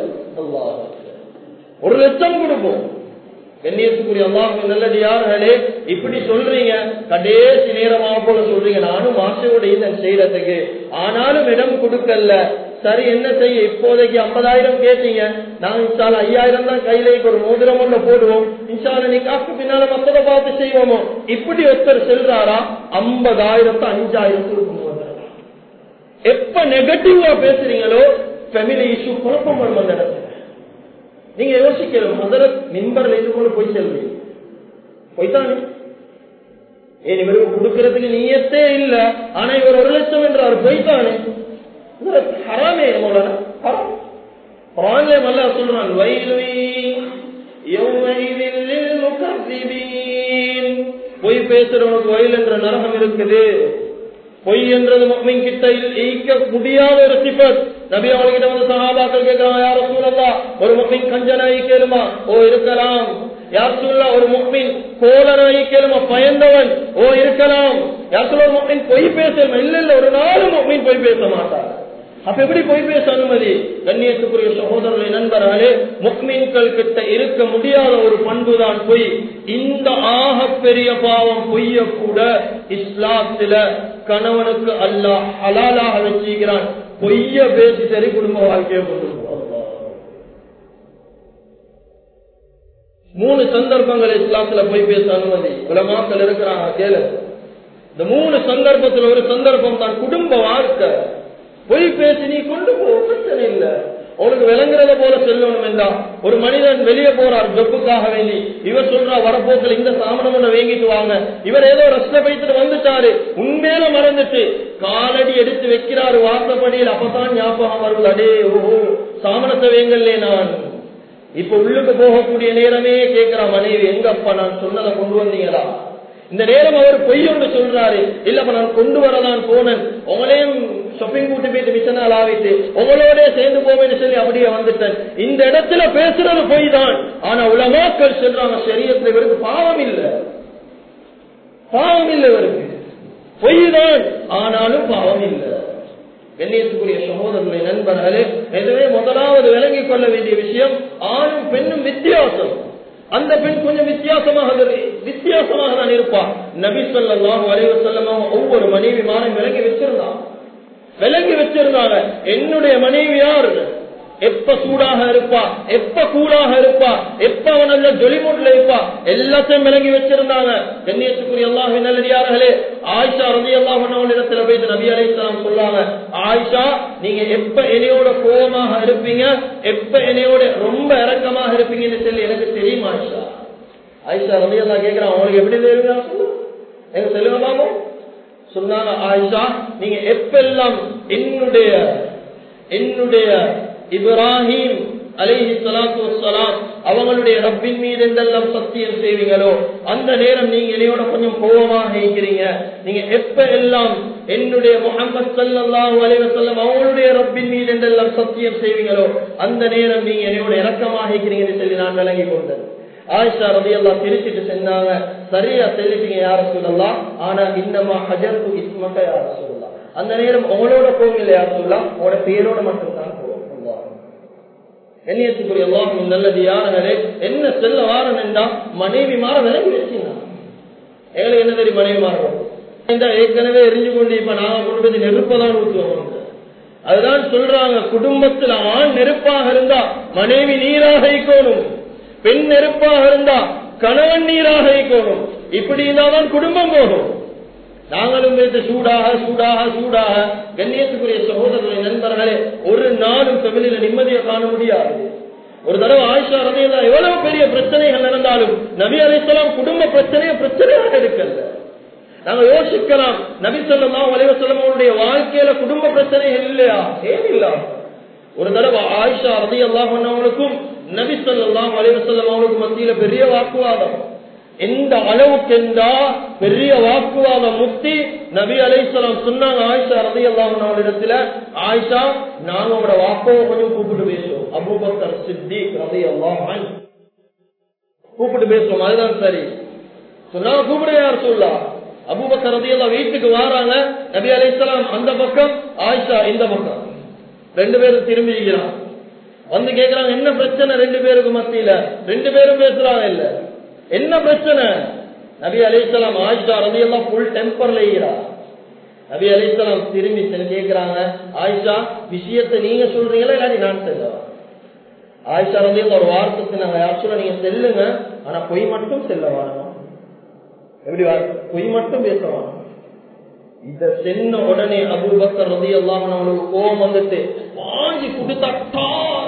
ஒரு லட்சம் கொடுப்போம் கண்ணியத்துக்குரிய அல்லாஹ் நல்லடியார்களே இப்படி சொல்றீங்க கடைசி நேரமாக போல சொல்றீங்க நானும் ஆசையோட இதன் செய்யறதுக்கு ஆனாலும் இடம் கொடுக்கல சரி என்ன செய்ய இப்போதைக்கு ஐம்பதாயிரம் கேட்டீங்க நாங்க இன்சால ஐயாயிரம் தான் கையில ஒரு மோதிரம் ஒண்ணு போடுவோம் இன்சால நீ காக்கு பின்னால மத்ததை பார்த்து செய்வோமோ இப்படி ஒருத்தர் செல்றாரா ஐம்பதாயிரத்து அஞ்சாயிரத்துக்கு எப்ப நெகட்டிவா பேசுறீங்களோ ஃபெமிலி இஷ்யூ குழப்பம் வரும் அந்த இடத்துல நீங்க யோசிக்கணும் முதல்ல மின்பரில் இருந்து கொண்டு போய் செல்வீங்க போய்த்தானே ஏன் இவருக்கு கொடுக்கறதுக்கு நீயத்தே இல்ல ஆனா இவர் ஒரு லட்சம் என்றார் போய்த்தானே ஹராமே மௌலானா ஹராம் குரான்ல நல்லா சொல்றான் வயலுவி பொய் பேசுறவனுக்கு வயல் என்ற நரகம் இருக்குது பொய் என்றது மம்மின் கிட்ட ஈக்க முடியாத ஒரு சிபத் நபி அவர்கிட்ட வந்து சகாபாக்கள் கேட்கிறான் யார சூழல்லா ஒரு முக்மின் கஞ்சனாய் கேளுமா ஓ இருக்கலாம் யார் சொல்லா ஒரு முக்மின் கோலனாய் கேளுமா பயந்தவன் ஓ இருக்கலாம் யார் சொல்ல ஒரு முக்மின் பொய் பேச இல்ல இல்ல ஒரு நாலு முக்மின் பொய் பேச மாட்டார் அப்ப எப்படி பொய் பேச அனுமதி கண்ணியத்துக்குரிய சகோதரர்களை நண்பர்களே முக்மீன்கள் கிட்ட இருக்க முடியாத ஒரு பண்புதான் பொய் இந்த ஆக பெரிய பாவம் பொய்ய கூட இஸ்லாத்துல கணவனுக்கு அல்லாஹ் ஹலாலாக வச்சுக்கிறான் பொய்ய பேசி சரி குடும்ப வாழ்க்கையை கொண்டு மூணு சந்தர்ப்பங்கள் இஸ்லாத்துல பொய் பேச அனுமதி உலமாக்கள் இருக்கிறாங்க கேளு இந்த மூணு சந்தர்ப்பத்தில் ஒரு சந்தர்ப்பம் தான் குடும்ப வாழ்க்கை பொய் பேசி நீ கொண்டு போ பிரச்சனை இல்ல உனக்கு விளங்குறத போல செல்லணும் என்றா ஒரு மனிதன் வெளியே போறார் ஜப்புக்காக வேண்டி இவர் சொல்றா வரப்போக்கில் இந்த சாமனம் ஒண்ணு வேங்கிட்டு வாங்க இவர் ஏதோ ரஷ்ட பைத்துட்டு வந்துட்டாரு உண்மையில மறந்துட்டு காலடி எடுத்து வைக்கிறாரு வாசப்படியில் அப்பதான் ஞாபகம் வருது அடே ஓஹோ சாமனத்தை வேங்கல்லே நான் இப்ப உள்ளுக்கு போகக்கூடிய நேரமே கேட்கிற மனைவி எங்கப்பா நான் சொன்னதை கொண்டு வந்தீங்களா இந்த நேரம் அவர் பொய் ஒன்று சொல்றாரு இல்லப்ப நான் கொண்டு வரதான் போனேன் உங்களையும் ஷாப்பிங் கூட்டி போயிட்டு மிச்சனால் ஆவிட்டு உங்களோட சேர்ந்து போவேன்னு சொல்லி அப்படியே வந்துட்டேன் இந்த இடத்துல பேசுறது பொய் தான் ஆனா உலமாக்கள் சொல்றாங்க சரியத்துல இவருக்கு பாவம் இல்லை பாவம் இல்லை இவருக்கு பொய் தான் ஆனாலும் பாவம் இல்லை கண்ணியத்துக்குரிய சகோதரர்களை நண்பர்களே எனவே முதலாவது விளங்கிக் கொள்ள வேண்டிய விஷயம் ஆணும் பெண்ணும் வித்தியாசம் அந்த பெண் கொஞ்சம் வித்தியாசமாக வித்தியாசமாக தான் இருப்பான் நபி சொல்லாஹு அலைவ செல்லமாக ஒவ்வொரு மனைவி மாறும் விளங்கி வச்சிருந்தான் விளங்கி வச்சிருந்தாங்க என்னுடைய மனைவி யார் எப்ப சூடாக இருப்பா எப்ப கூலாக இருப்பா எப்ப அவன் நல்ல ஜொலிமூட்ல இருப்பா எல்லாத்தையும் விளங்கி வச்சிருந்தாங்க கண்ணியத்துக்குரிய எல்லா நல்லடியார்களே ஆயிஷா ரதி எல்லாம் இடத்துல போயிட்டு நபி அலைசலாம் சொல்லாங்க ஆயிஷா நீங்க எப்ப என்னையோட கோபமாக இருப்பீங்க எப்ப என்னையோட ரொம்ப இறக்கமாக இருப்பீங்கன்னு சொல்லி எனக்கு தெரியும் ஆயிஷா ஆயிஷா ரதி எல்லாம் கேட்கிறான் அவங்களுக்கு எப்படி தெரியும் எங்க சொல்லுங்க பாப்போம் சொன்னாங்க ஆயிஷா நீங்க எப்பெல்லாம் என்னுடைய என்னுடைய இப்ராஹிம் அலைஹி சலாத்து வசலாம் அவங்களுடைய ரப்பின் மீது எந்தெல்லாம் சத்தியம் செய்வீங்களோ அந்த நேரம் நீங்க என்னையோட கொஞ்சம் கோபமாக இருக்கிறீங்க நீங்க எப்ப எல்லாம் என்னுடைய முகமது சல்லாஹூ அலைவசல்லம் அவங்களுடைய ரப்பின் மீது எந்தெல்லாம் சத்தியம் செய்வீங்களோ அந்த நேரம் நீங்க என்னையோட இறக்கமாக இருக்கிறீங்கன்னு சொல்லி நான் விளங்கி கொண்டேன் ஆயிஷா ரவி எல்லாம் பிரிச்சுட்டு செஞ்சாங்க சரியா சொல்லிட்டீங்க யார சொல்லலாம் ஆனா இன்னமா ஹஜர்து இஸ்மக்க யார சொல்லலாம் அந்த நேரம் உங்களோட கோவில் யார் சொல்லலாம் உங்களோட பேரோட மட்டும் தான் போவோம் கண்ணியத்துக்குரிய எல்லாருக்கும் நல்லது யாருங்களே என்ன செல்ல வாரம் என்றா மனைவி மாற விலகி வச்சுங்க எங்களுக்கு என்ன தெரியும் மனைவி மாறும் ஏற்கனவே எரிஞ்சு கொண்டு இப்ப நாங்க கொண்டு போய் நெருப்பதான் ஊற்றுவோம் அதுதான் சொல்றாங்க குடும்பத்தில் ஆண் நெருப்பாக இருந்தா மனைவி நீராக இருக்கணும் பெண் நெருப்பாக இருந்தா கணவன் நீராக இருக்கணும் இப்படி இருந்தால்தான் குடும்பம் போகும் நாங்களும் வைத்து சூடாக சூடாக சூடாக கண்ணியத்துக்குரிய சகோதரர்களை நண்பர்களே ஒரு நாளும் தமிழில நிம்மதியை காண முடியாது ஒரு தடவை ஆயிஷா ரதையெல்லாம் எவ்வளவு பெரிய பிரச்சனைகள் நடந்தாலும் நபி அலைசலாம் குடும்ப பிரச்சனையை பிரச்சனையாக இருக்கல நாங்க யோசிக்கலாம் நபி சொல்லலாம் வலைவசலம் அவருடைய வாழ்க்கையில குடும்ப பிரச்சனைகள் இல்லையா ஏன் இல்ல ஒரு தடவை ஆயிஷா ரதி அல்லாஹ் நபி சொல்லலாம் வலைவசல்லம் அவங்களுக்கு மத்தியில பெரிய வாக்குவாதம் எந்த அளவுக்கு என்றா பெரிய வாக்குவாதம் முத்தி நபி அலைசலாம் சொன்னாங்க ஆயிஷா ரதி அல்லாஹ் இடத்துல ஆயிஷா நாங்க அவரோட வாக்கோவை கொஞ்சம் கூப்பிட்டு பேசுவோம் அபூபக்கர் சித்திக் ரதி அல்லாஹ் கூப்பிட்டு பேசுவோம் அதுதான் சரி சொன்னாங்க கூப்பிட யார் சொல்லா அபூபக்கர் ரதி எல்லாம் வீட்டுக்கு வாராங்க நபி அலைசலாம் அந்த பக்கம் ஆயிஷா இந்த பக்கம் ரெண்டு பேரும் திரும்பிக்கிறான் வந்து கேக்குறாங்க என்ன பிரச்சனை ரெண்டு பேருக்கு மத்தியில ரெண்டு பேரும் பேசுறாங்க இல்ல என்ன பிரச்சனை நபி அலிசலாம் ஆயிஷா ரதி எல்லாம் ஃபுல் டெம்பர்ல இருக்கிறா நபி அலிசலாம் திரும்பி கேக்குறாங்க ஆயிஷா விஷயத்தை நீங்க சொல்றீங்களா இல்லாட்டி நான் செல்லவா ஆயிஷா ரதி ஒரு வார்த்தை நாங்க யார் சொல்ல நீங்க செல்லுங்க ஆனா பொய் மட்டும் செல்ல வாரணும் எப்படி பொய் மட்டும் பேச வாரணும் இத சென்ன உடனே அபுபக்கர் ரதி எல்லாம் அவனுக்கு கோபம் வந்துட்டு வாங்கி கொடுத்தா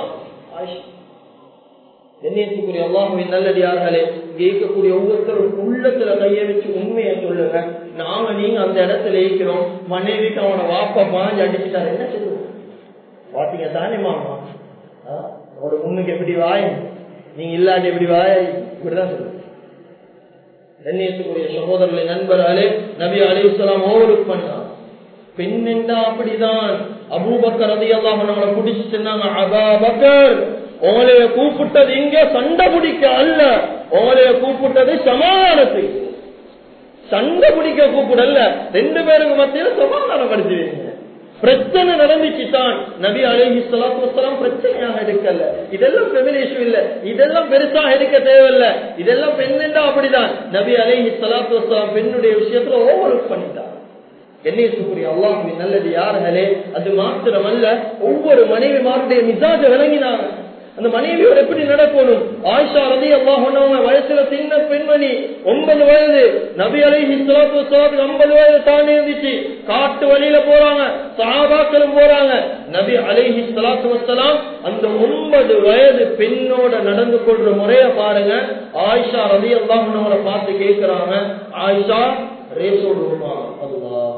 என்னையத்துக்குரிய அல்லாஹுவின் நல்லடியார்களே கேட்கக்கூடிய ஒவ்வொருத்தரும் உள்ளத்துல கைய வச்சு உண்மையை சொல்லுங்க நாங்க நீங்க அந்த இடத்துல இருக்கிறோம் மனைவிக்கு அவனை வாப்ப பாஞ்சு அடிச்சுட்டாரு என்ன சொல்லுவோம் பாத்தீங்க தானே மாமா அவரோட முன்னுக்கு எப்படி வாய் நீங்க இல்லாட்டி எப்படி வாய் இப்படிதான் சொல்லுங்க கண்ணியத்துக்குரிய சகோதரர்களை நண்பர்களே நபி அலிஸ்லாம் ஓவருக்கு பண்ணான் பெண் என்றா அப்படிதான் அபூபக்கர் ரதி அல்லாம நம்மளை பிடிச்சு சொன்னாங்க அபாபக்கர் உங்களைய கூப்பிட்டது இங்க சண்டை பிடிக்க அல்ல உங்களைய கூப்பிட்டது சமாதானத்துக்கு சண்டை பிடிக்க கூப்பிடல ரெண்டு பேருக்கு மத்தியில சமாதானப்படுத்துவீங்க பிரச்சனை நடந்துச்சு தான் நபி அலஹி சலாத்து வசலாம் பிரச்சனையாக எடுக்கல இதெல்லாம் பெமினேஷன் இல்ல இதெல்லாம் பெருசாக எடுக்க தேவையில்ல இதெல்லாம் பெண்ணெண்டா அப்படிதான் நபி அலஹி சலாத்து வசலாம் பெண்ணுடைய விஷயத்துல ஓவர் பண்ணிட்டார் கண்ணியத்துக்குரிய அல்லாஹுவின் நல்லது யாருங்களே அது மாத்திரமல்ல ஒவ்வொரு மனைவிமாருடைய மிசாஜ விளங்கினாங்க அந்த மனைவியோட எப்படி நடக்கணும் ஆயிஷா ரதி அல்லாஹ் வயசுல சின்ன பெண்மணி ஒன்பது வயது நபி அலைஹி ஸலாத்து வஸலாம் ஐம்பது வயது தாண்டி இருந்துச்சு காட்டு வழியில போறாங்க சஹாபாக்களும் போறாங்க நபி அலைஹி ஸலாத்து வஸலாம் அந்த ஒன்பது வயது பெண்ணோட நடந்து கொள்ற முறைய பாருங்க ஆயிஷா ரதி அல்லாஹ் பார்த்து கேட்கிறாங்க ஆயிஷா ரேஸ் ஓடுவோமா அல்லாஹ்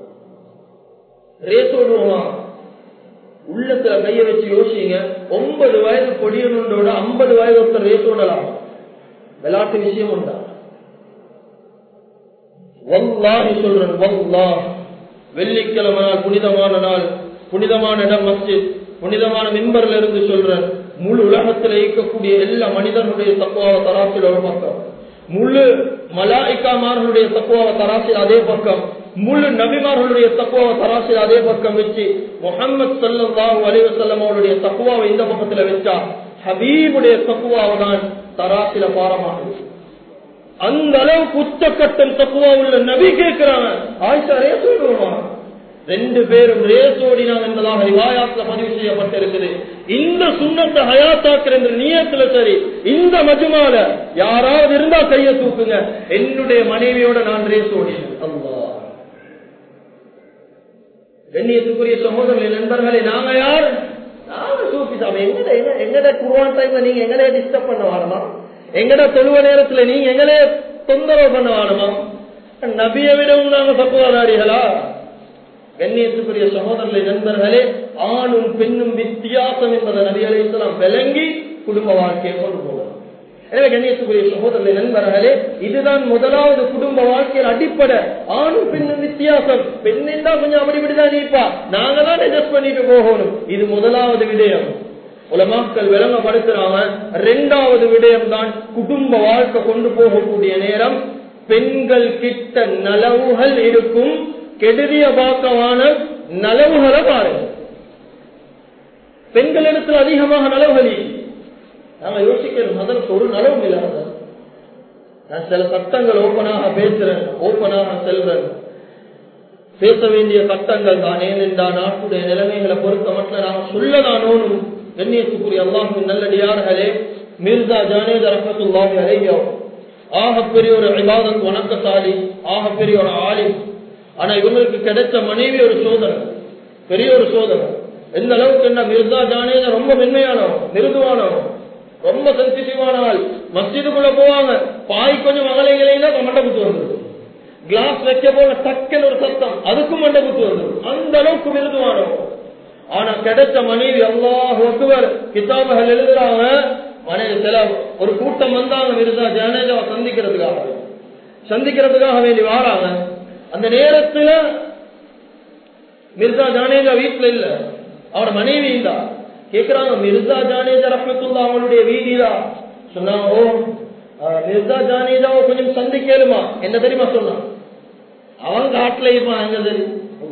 ரேஸ் ஓடுவோமா உள்ளத்துல கைய வச்சு யோசிங்க ஒன்பது வயது பொடியனோட ஐம்பது வயது ஒருத்தர் ரேஸ் ஓடலாம் விளையாட்டு விஷயம் உண்டா வல்லாஹி சொல்றேன் வல்லாஹ் வெள்ளிக்கிழமை நாள் புனிதமான நாள் புனிதமான இடம் மஸ்ஜித் புனிதமான மின்பர்ல இருந்து சொல்றேன் முழு உலகத்துல இருக்கக்கூடிய எல்லா மனிதனுடைய தக்குவாவை தராசில் ஒரு பக்கம் முழு மலாய்க்காமார்களுடைய தக்குவாவை தராசில் அதே பக்கம் முழு நபிமார்களுடைய தக்குவாவை தராசில் அதே பக்கம் வச்சு முகமது சல்லாஹூ அலிவசல்லம் அவருடைய தக்குவாவை இந்த பக்கத்துல வச்சா ஹபீபுடைய தக்குவாவை தான் தராசில பாரமாகுது அந்த அளவுக்கு உச்சக்கட்டம் தக்குவா உள்ள நபி கேட்கிறாங்க ஆயிஷா ரேஸ் ஓடுவோமா ரெண்டு பேரும் ரேஸ் ஓடினாங்க என்பதாக ரிவாயாத்துல பதிவு செய்யப்பட்டிருக்குது இந்த சுண்ணத்தை ஹயாத்தாக்குற என்ற நியத்துல சரி இந்த மஜுமால யாராவது இருந்தா கைய தூக்குங்க என்னுடைய மனைவியோட நான் ரேஸ் ஓடினேன் அல்லா கண்ணியத்துக்குரிய சகோதரர்களே நண்பர்களே நாங்க யார் நாங்க சூப்பி சாமி எங்கட எங்கட குருவான் டைம்ல நீங்க எங்களே டிஸ்டர்ப் பண்ண வாரமா எங்கட தொழுவ நேரத்துல நீங்க எங்களே தொந்தரவு பண்ண வாரமா நபியை விடவும் நாங்க தப்புவாதாரிகளா கண்ணியத்துக்குரிய சகோதரர்களே நண்பர்களே ஆணும் பெண்ணும் வித்தியாசம் என்பதை நபி அலையாம் விளங்கி குடும்ப வாழ்க்கையை கொண்டு போகலாம் எனவே கண்ணியத்துக்குரிய சகோதரர்களே நண்பர்களே இதுதான் முதலாவது குடும்ப வாழ்க்கையில் அடிப்படை ஆணும் பெண்ணும் வித்தியாசம் பெண்ணின் தான் கொஞ்சம் அப்படி இப்படிதான் நீப்பா நாங்க தான் அட்ஜஸ்ட் பண்ணிட்டு போகணும் இது முதலாவது விடயம் உலமாக்கள் விளங்கப்படுத்துறாங்க ரெண்டாவது விடயம் தான் குடும்ப வாழ்க்கை கொண்டு போகக்கூடிய நேரம் பெண்கள் கிட்ட நலவுகள் இருக்கும் கெடுதிய பாக்கமான நலவுகளை பாருங்க பெண்களிடத்தில் அதிகமாக நலவுகள் நாங்க யோசிக்கிறோம் அதற்கு ஒரு நலவும் இல்லாத நான் சில சட்டங்கள் ஓப்பனாக பேசுறேன் ஓப்பனாக செல்றேன் பேச வேண்டிய சட்டங்கள் தான் ஏனென்றா நாட்டுடைய நிலைமைகளை பொறுத்த மட்டும் நாங்கள் சொல்லதானோனும் கண்ணியத்துக்குரிய அல்லாஹின் நல்லடியார்களே மிர்சா ஜானேத் ரஹமத்துல்லாஹி அலையோ ஆகப்பெரிய ஒரு இபாதத் வணக்கசாலி ஆகப்பெரிய ஒரு ஆலிம் ஆனா இவங்களுக்கு கிடைச்ச மனைவி ஒரு சோதனை பெரிய ஒரு சோதனை எந்த அளவுக்கு என்ன மிர்சா ஜானேத ரொம்ப மென்மையானவன் மிருதுவானவன் ரொம்ப சென்சிட்டிவான ஆள் மஸ்ஜிதுக்குள்ள போவாங்க பாய் கொஞ்சம் மகளைகளைனா மண்டை குத்து வந்துடும் கிளாஸ் வைக்க போல டக்குன்னு ஒரு சத்தம் அதுக்கும் மண்டை குத்து வந்துடும் அந்த அளவுக்கு மிருதுவானவன் ஆனா கிடைச்ச மனைவி அல்லாஹ் ஒருவர் கிதாபுகள் எழுதுறாங்க மனைவி சில ஒரு கூட்டம் வந்தாங்க மிர்சா ஜானேஜாவை சந்திக்கிறதுக்காக சந்திக்கிறதுக்காக வேண்டி வாராங்க அந்த நேரத்துல மிர்சா ஜானேஜா வீட்டுல இல்ல அவட மனைவி இருந்தா கேக்குறாங்க மிர்சா ஜானேஜா ரஹமத்துல்லா அவங்களுடைய வீதிதா சொன்னாங்க ஓ மிர்சா ஜானேஜாவை கொஞ்சம் சந்திக்கலுமா என்ன தெரியுமா சொன்னான் அவன் காட்டுல இருப்பான் எங்க தெரியும்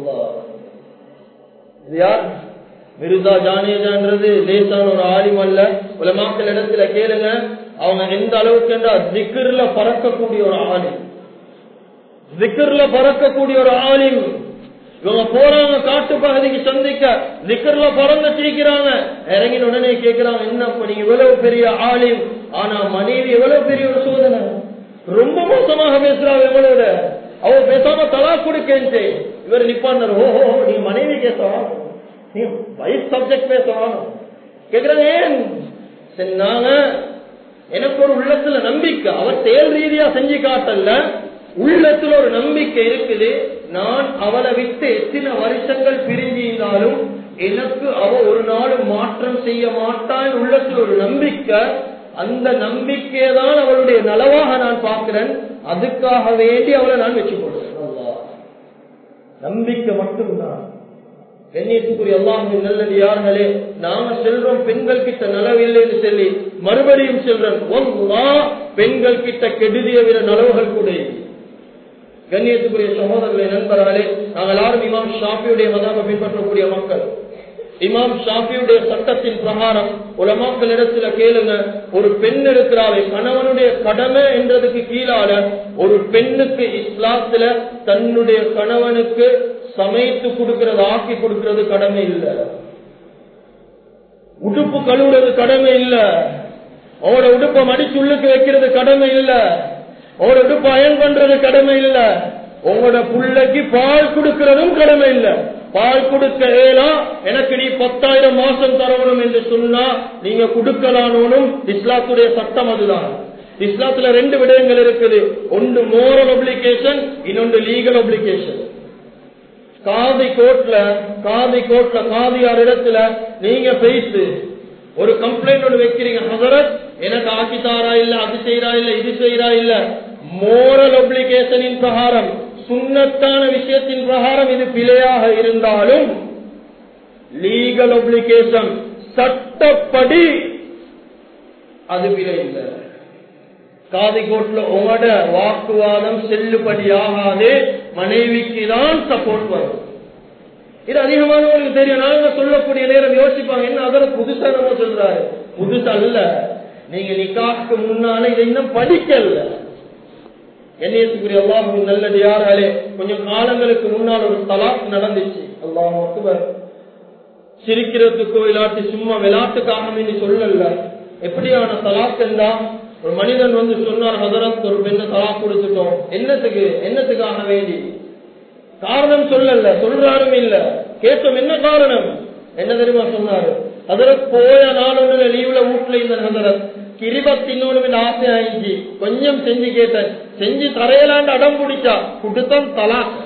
இது யார் மிருதா ஜானேஜான்றது லேசான ஒரு ஆலிம் அல்ல உலமாக்கள் இடத்துல கேளுங்க அவங்க எந்த அளவுக்கு என்றா திக்கர்ல பறக்கக்கூடிய ஒரு ஆலிம் திக்கர்ல பறக்கக்கூடிய ஒரு ஆலிம் இவங்க போறாங்க காட்டு பகுதிக்கு சந்திக்க திக்கர்ல பறந்து சீக்கிறாங்க இறங்கின உடனே கேட்கிறாங்க என்ன நீங்க இவ்வளவு பெரிய ஆலிம் ஆனா மனைவி எவ்வளவு பெரிய ஒரு சோதனை ரொம்ப மோசமாக பேசுறாங்க எவ்வளவு அவ பேசாம தலா கொடுக்கேன் இவர் நிப்பாண்டார் ஓஹோ நீ மனைவி கேசவா நீ வைஃப் சப்ஜெக்ட் பேசவா கேக்குறாங்க ஏன் சொன்னாங்க எனக்கு ஒரு உள்ளத்துல நம்பிக்கை அவர் செயல் ரீதியா செஞ்சு காட்டல உள்ளத்துல ஒரு நம்பிக்கை இருக்குது நான் அவளை விட்டு எத்தனை வருஷங்கள் பிரிஞ்சிருந்தாலும் எனக்கு அவ ஒரு நாள் மாற்றம் செய்ய மாட்டான் உள்ளத்துல ஒரு நம்பிக்கை அந்த நம்பிக்கையை தான் அவளுடைய நலவாக நான் பார்க்கிறேன் அதுக்காக வேண்டி அவளை நான் வச்சு கொள்றேன் நம்பிக்கை மட்டும்தான் கண்ணியத்துக்குரிய அல்லாஹின் நல்லது யார்களே நாங்க செல்றோம் பெண்கள் கிட்ட நலவில்லைன்னு சொல்லி மறுபடியும் செல்றோம் ஒன்றா பெண்கள் கிட்ட கெடுதிய விட நலவுகள் கூட கண்ணியத்துக்குரிய சகோதரர்களை நண்பர்களே நாங்கள் எல்லாரும் இமாம் ஷாஃபியுடைய மதாபை பின்பற்றக்கூடிய மக்கள் இமாம் ஷாஃபியுடைய சட்டத்தின் பிரகாரம் உலமாக்கள் இடத்துல கேளுங்க ஒரு பெண் இருக்கிறாள் கணவனுடைய கடமை என்றதுக்கு கீழால ஒரு பெண்ணுக்கு இஸ்லாத்துல தன்னுடைய கணவனுக்கு சமைத்து கொடுக்கிறது ஆக்கி கொடுக்கிறது கடமை இல்லை உடுப்பு கழுவுறது கடமை இல்ல அவரோட உடுப்பை மடிச்சு உள்ளுக்கு வைக்கிறது கடமை இல்ல அவரோட உடுப்பு அயன் பண்றது கடமை இல்ல உங்களோட புள்ளைக்கு பால் கொடுக்கிறதும் கடமை இல்ல பால் கொடுக்க ஏலாம் எனக்கு நீ பத்தாயிரம் மாசம் தரணும் என்று சொன்னா நீங்க கொடுக்கலானும் இஸ்லாத்துடைய சட்டம் அதுதான் இஸ்லாத்துல ரெண்டு விடயங்கள் இருக்குது ஒன்று மோரல் ஒப்ளிகேஷன் இன்னொன்று லீகல் ஒப்ளிகேஷன் காதி கோர்ட்ல காதி கோர்ட்ல காதியார் இடத்துல நீங்க பேசு ஒரு கம்ப்ளைண்ட் ஒன்று வைக்கிறீங்க ஹசரத் எனக்கு ஆக்கித்தாரா இல்ல அது செய்யறா இல்ல இது செய்யறா இல்ல மோரல் ஒப்ளிகேஷனின் பிரகாரம் சுண்ணத்தான விஷயத்தின் பிரகாரம் இது பிழையாக இருந்தாலும் லீகல் ஒப்ளிகேஷன் சட்டப்படி அது பிழை இல்லை காதி கோட்ல உங்களோட வாக்குவாதம் செல்லுபடியாகாது மனைவிக்கு தான் சப்போர்ட் வரும் இது அதிகமானவங்களுக்கு தெரியும் நாங்க சொல்லக்கூடிய நேரம் யோசிப்பாங்க என்ன அதர புதுசா நம்ம சொல்றாரு புதுசு அல்ல நீங்க நிக்காக்கு முன்னால இதை இன்னும் படிக்கல என்னையத்துக்குரிய அல்லாஹும் நல்லடியார்களே கொஞ்சம் காலங்களுக்கு முன்னால் ஒரு தலாக் நடந்துச்சு அல்லாஹ் அக்பர் சிரிக்கிறதுக்கோ இல்லாட்டி சும்மா விளையாட்டுக்காக நீ சொல்லல எப்படியான தலாக் என்றா ஒரு மனிதன் வந்து சொன்னார் ஹதரத் ஒரு பெண்ணை தலாக் கொடுத்துட்டோம் என்னத்துக்கு என்னத்துக்காக வேண்டி காரணம் சொல்லல சொல்றாரும் இல்ல கேட்டோம் என்ன காரணம் என்ன தெரியுமா சொன்னாரு ஹதரத் போய நாளொன்று லீவ்ல வீட்டுல இந்த ஹதரத் கிரிபத் இன்னொன்னு ஆசை ஆயிடுச்சு கொஞ்சம் செஞ்சு கேட்டேன் செஞ்சு தரையலாண்டு அடம் பிடிச்சா குடுத்தம் தலாக்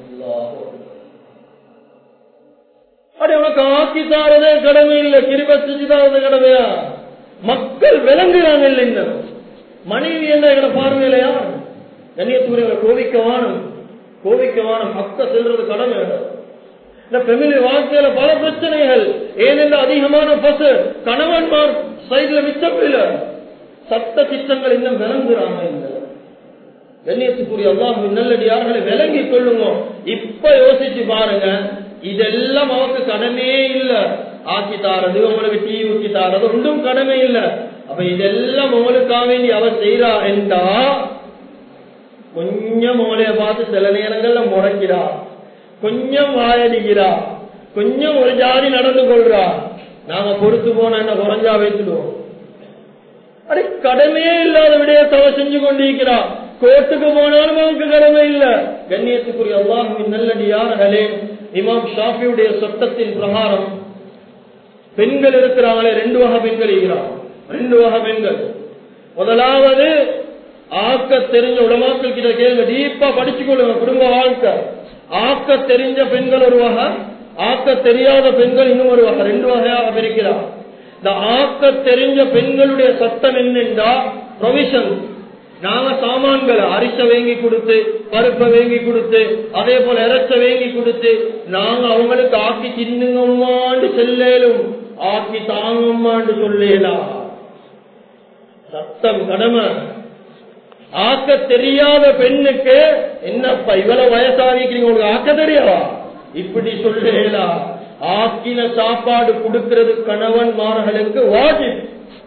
அடி உனக்கு ஆக்கி தாரதே கடமை இல்ல கிரிபத் செஞ்சு தாரது கடமையா மக்கள் விளங்குறாங்க இல்லை இந்த மனைவி என்ன எங்களை பார்வையிலையா கண்ணியத்துக்குரிய கோவிக்க வானம் கோவிக்க வானம் அக்க செல்றது கடமை இந்த பெமிலி வாழ்க்கையில பல பிரச்சனைகள் ஏனென்று அதிகமான பசு கணவன்மார் சைட்ல மிச்சம் இல்ல சட்ட திட்டங்கள் இன்னும் விளங்குறாங்க இந்த கண்ணியத்துக்குரிய அல்லாஹ் நல்லடியார்களை விளங்கி கொள்ளுங்க இப்ப யோசிச்சு பாருங்க இதெல்லாம் அவருக்கு கடமையே இல்ல ஆக்கி தாரது உங்களுக்கு டீ ஊக்கி தாரது ஒன்றும் கடமை இல்ல அப்ப இதெல்லாம் உங்களுக்காக வேண்டி அவர் செய்யறா என்றா கொஞ்சம் உங்களைய பார்த்து சில நேரங்கள்ல முறைக்கிறா கொஞ்சம் வாயடிக்கிறா கொஞ்சம் ஒரு ஜாதி நடந்து கொள்றா நாங்க பொறுத்து போனா என்ன குறைஞ்சா வைத்துடுவோம் அடே கடமையே இல்லாத விடயத்தை அவ செஞ்சு கொண்டிருக்கிறா கோர்ட்டுக்கு போனாலும் அவனுக்கு கடமை இல்ல கண்ணியத்துக்குரிய அல்லாஹுவின் நல்லடியார்களே இமாம் ஷாஃபியுடைய சட்டத்தின் பிரகாரம் பெண்கள் இருக்கிறாங்களே ரெண்டு வகை பெண்கள் இருக்கிறாங்க ரெண்டு வகை பெண்கள் முதலாவது ஆக்க தெரிஞ்ச உலமாக்கள் கிட்ட கேளுங்க டீப்பா படிச்சு கொள்ளுங்க குடும்ப வாழ்க்கை ஆக்க தெரிஞ்ச பெண்கள் ஒரு வகை ஆக்க தெரியாத பெண்கள் இன்னும் ஒரு வகை ரெண்டு வகையாக பிரிக்கிறார் இந்த ஆக்க தெரிஞ்ச பெண்களுடைய சட்டம் என்னென்றா ப்ரொவிஷன் நாங்க சாமான்களை அரிச வேங்கி கொடுத்து பருப்பை வேங்கி கொடுத்து அதே போல இறைச்ச வேங்கி கொடுத்து நாங்க அவங்களுக்கு ஆக்கி தின்னுங்கம்மாண்டு செல்லேலும் ஆக்கி தாங்கம்மாண்டு சொல்லேலாம் சட்டம் கடமை ஆக்க தெரியாத பெண்ணுக்கு என்னப்பா இவ்வளவு வயசாகிக்கிறீங்க உங்களுக்கு ஆக்க தெரியாவா இப்படி சொல்லலாம் ஆக்கின சாப்பாடு கொடுக்கிறது கணவன் மார்களுக்கு வாஜிப்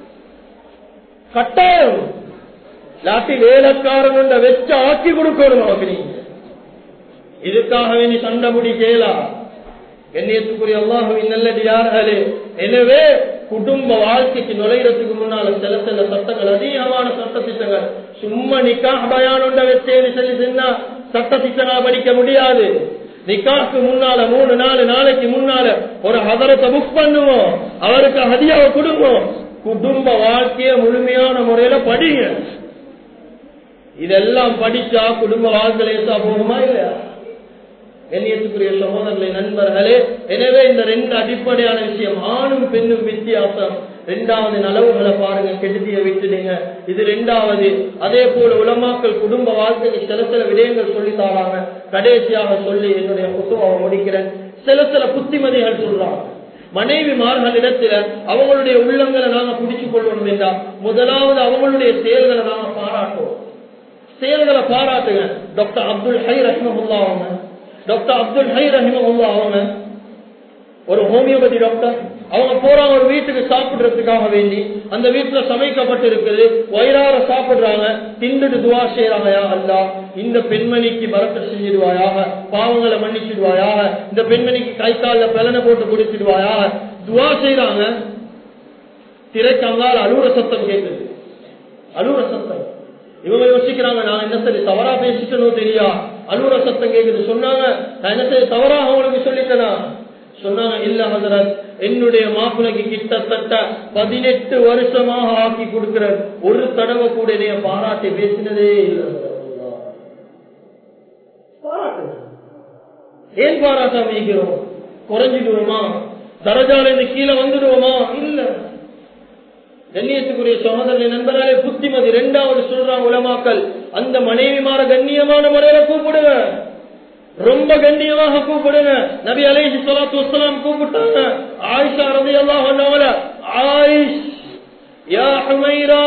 கட்டாயம் இல்லாட்டி வேலைக்காரன் வச்சு ஆக்கி கொடுக்கணும் அவருக்கு நீங்க இதுக்காக வேண்டி சண்டை முடிக்கலா கண்ணியத்துக்குரிய அல்லாஹுவின் நல்லடியார்களே எனவே குடும்ப வாழ்க்கைக்கு நுழைகிறதுக்கு முன்னால சில சில சட்டங்கள் அதிகமான சட்ட திட்டங்கள் சும்மா நிக்கா பயானுண்ட வச்சேன்னு சொல்லி சொன்னா சட்ட திட்டனா படிக்க முடியாது நிக்காக்கு முன்னால மூணு நாலு நாளைக்கு முன்னால ஒரு ஹதரத்தை புக் பண்ணுவோம் அவருக்கு ஹதியாவை கொடுவோம் குடும்ப வாழ்க்கைய முழுமையான முறையில படிங்க இதெல்லாம் படிச்சா குடும்ப வாழ்க்கை லேசா போகுமா இல்லையா கண்ணியத்துக்குரிய சகோதரர்களை நண்பர்களே எனவே இந்த ரெண்டு அடிப்படையான விஷயம் ஆணும் பெண்ணும் வித்தியாசம் ரெண்டாவது நலவுகளை பாருங்க கெடுதிய விட்டுடுங்க இது ரெண்டாவது அதே போல உலமாக்கள் குடும்ப வாழ்க்கைக்கு சில சில விடயங்கள் சொல்லி தராங்க கடைசியாக சொல்லி என்னுடைய புத்தகம் முடிக்கிறேன் சில சில புத்திமதிகள் சொல்றாங்க மனைவி மார்களிடத்துல அவங்களுடைய உள்ளங்களை நாங்க பிடிச்சு கொள்ளணும் என்றால் முதலாவது அவங்களுடைய செயல்களை நாங்க பாராட்டுவோம் செயல்களை பாராட்டுங்க டாக்டர் அப்துல் ஹை ரஹ்மஹுல்லா அவங்க டாக்டர் அப்துல் ஹை ரஹிமஹுல்லா அவங்க ஒரு ஹோமியோபதி டாக்டர் அவங்க போறாங்க ஒரு வீட்டுக்கு சாப்பிடுறதுக்காக வேண்டி அந்த வீட்டுல சமைக்கப்பட்டு இருக்குது வயிறார சாப்பிடுறாங்க திண்டுட்டு துவா செய்யறாங்க யா அல்லா இந்த பெண்மணிக்கு பரத்த செஞ்சிடுவாயாக பாவங்களை மன்னிச்சிடுவாயாக இந்த பெண்மணிக்கு கை காலில் பிளனை போட்டு குடிச்சிடுவாயாக துவா செய்யறாங்க திரைக்கங்கால் அலுவல சத்தம் கேட்குது அலுவல சத்தம் இவங்க யோசிக்கிறாங்க நான் என்ன சரி தவறா பேசிட்டனோ தெரியா அலுவல சத்தம் கேட்குது சொன்னாங்க நான் என்ன சரி தவறா அவங்களுக்கு சொல்லிட்டேனா சொன்னாங்க இல்ல ஹசரத் என்னுடைய மாப்பிளைக்கு கிட்டத்தட்ட பதினெட்டு வருஷமாக ஆக்கி கொடுக்கிற ஒரு தடவை கூட என்னைய பாராட்டி பேசினதே இல்லை ஏன் பாராட்டாம இருக்கிறோம் குறைஞ்சிடுவோமா தரஜால இருந்து கீழே வந்துடுவோமா இல்ல கண்ணியத்துக்குரிய சகோதரனை நண்பராலே புத்திமதி இரண்டாவது சொல்றாங்க உலமாக்கல் அந்த மனைவிமார கண்ணியமான முறையில கூப்பிடுங்க ரொம்ப கண்ணியமாக கூப்பிடுங்க நபி அலைஹி ஸலாத்து வஸலாம் கூப்பிட்டாங்க ஆயிஷா ரலியல்லாஹு அன்ஹா ஆயிஷ் யா ஹுமைரா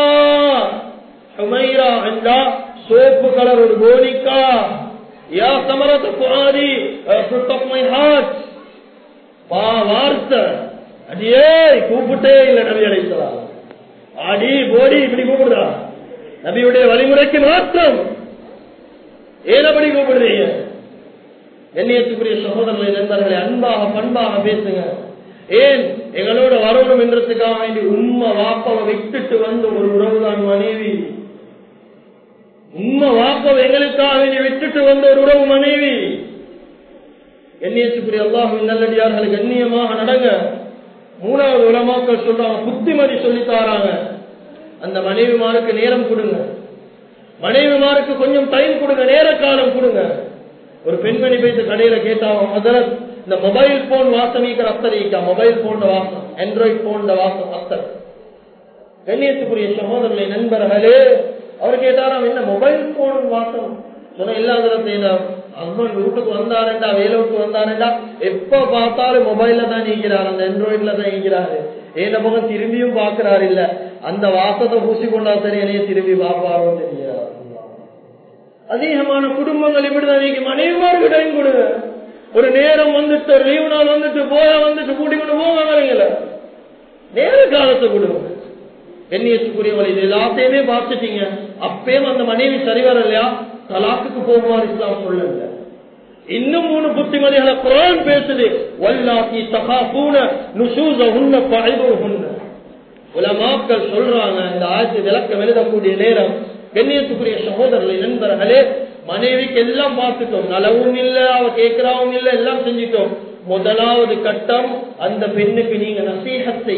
ஹுமைரா என்றா சோப்பு கலர் ஒரு கோனிக்கா யா சமரத் குராதி ஃப்ரூட் ஆஃப் மை ஹார்ட் பா வார்த்தை அடியே கூப்பிட்டே இல்லை நபி அலைஹிஸ்ஸலாம் ஆடி போடி இப்படி கூப்பிடுறா நபியுடைய வழிமுறைக்கு மாற்றம் ஏன் அப்படி கூப்பிடுறீங்க கண்ணியத்துக்குரிய சகோதரர்களை நண்பர்களை அன்பாக பண்பாக பேசுங்க ஏன் எங்களோட வரணும் என்றதுக்காக வேண்டி உண்மை வாப்பாவை விட்டுட்டு வந்து ஒரு உறவுதான் மனைவி உண்மை வாப்பாவை எங்களுக்காக வேண்டி விட்டுட்டு வந்த ஒரு உறவு மனைவி கண்ணியத்துக்குரிய அல்லாஹுவின் நல்லடியார்கள் கண்ணியமாக நடங்க மூணாவது உலமாக்கள் சொல்றாங்க புத்திமதி சொல்லி தாராங்க அந்த மனைவிமாருக்கு நேரம் கொடுங்க மனைவிமாருக்கு கொஞ்சம் டைம் கொடுங்க நேர காலம் கொடுங்க ஒரு பெண்மணி போயிட்டு கடையில கேட்டாங்க முதல்ல இந்த மொபைல் போன் வாசமிக்கிற அத்தர் ஈக்கா மொபைல் போன் வாசம் ஆண்ட்ராய்ட் போன் வாசம் அத்தர் கண்ணியத்துக்குரிய சகோதரர்களை நண்பர்களே அவர் கேட்டாராம் என்ன மொபைல் போன் வாசம் சொன்ன இல்லாத ஹஸ்பண்ட் வீட்டுக்கு வந்தாருண்டா வேலை விட்டு வந்தாருண்டா எப்ப பார்த்தாலும் மொபைல்ல தான் நீக்கிறார் அந்த ஆண்ட்ராய்ட்ல தான் நீக்கிறாரு ஏன பக்கம் திரும்பியும் பாக்குறாரு இல்ல அந்த வாசத்தை பூசி கொண்டா சரி என்னைய திரும்பி பார்ப்பாரோ தெரியாது அதிகமான குடும்பங்கள் இப்படிதான் நீங்க மனைவிமாருக்கு டைம் கொடுங்க ஒரு நேரம் வந்துட்டு லீவு நாள் வந்துட்டு போயா வந்துட்டு கூட்டிக்கொண்டு போவாங்க நேர காலத்தை கொடுங்க கண்ணியத்துக்குரியவள் இது எல்லாத்தையுமே பார்த்துட்டீங்க அப்பயும் அந்த மனைவி சரி வரலையா தலாக்குக்கு போகுமாறு இஸ்லாம் சொல்லல இன்னும் மூணு புத்திமதிகளை குரான் பேசுது வல்லாக்கி தகா பூன நுசூச உன்ன பழைவு உன்ன உலமாக்கள் சொல்றாங்க இந்த ஆட்சி விளக்கம் எழுதக்கூடிய நேரம் கண்ணியத்துக்குரிய சகோதரர்களை நண்பர்களே மனைவிக்கு எல்லாம் பார்த்துட்டோம் நலவும் இல்ல அவ கேட்கிறாவும் இல்ல எல்லாம் செஞ்சிட்டோம் முதலாவது கட்டம் அந்த பெண்ணுக்கு நீங்க நசீகத்தை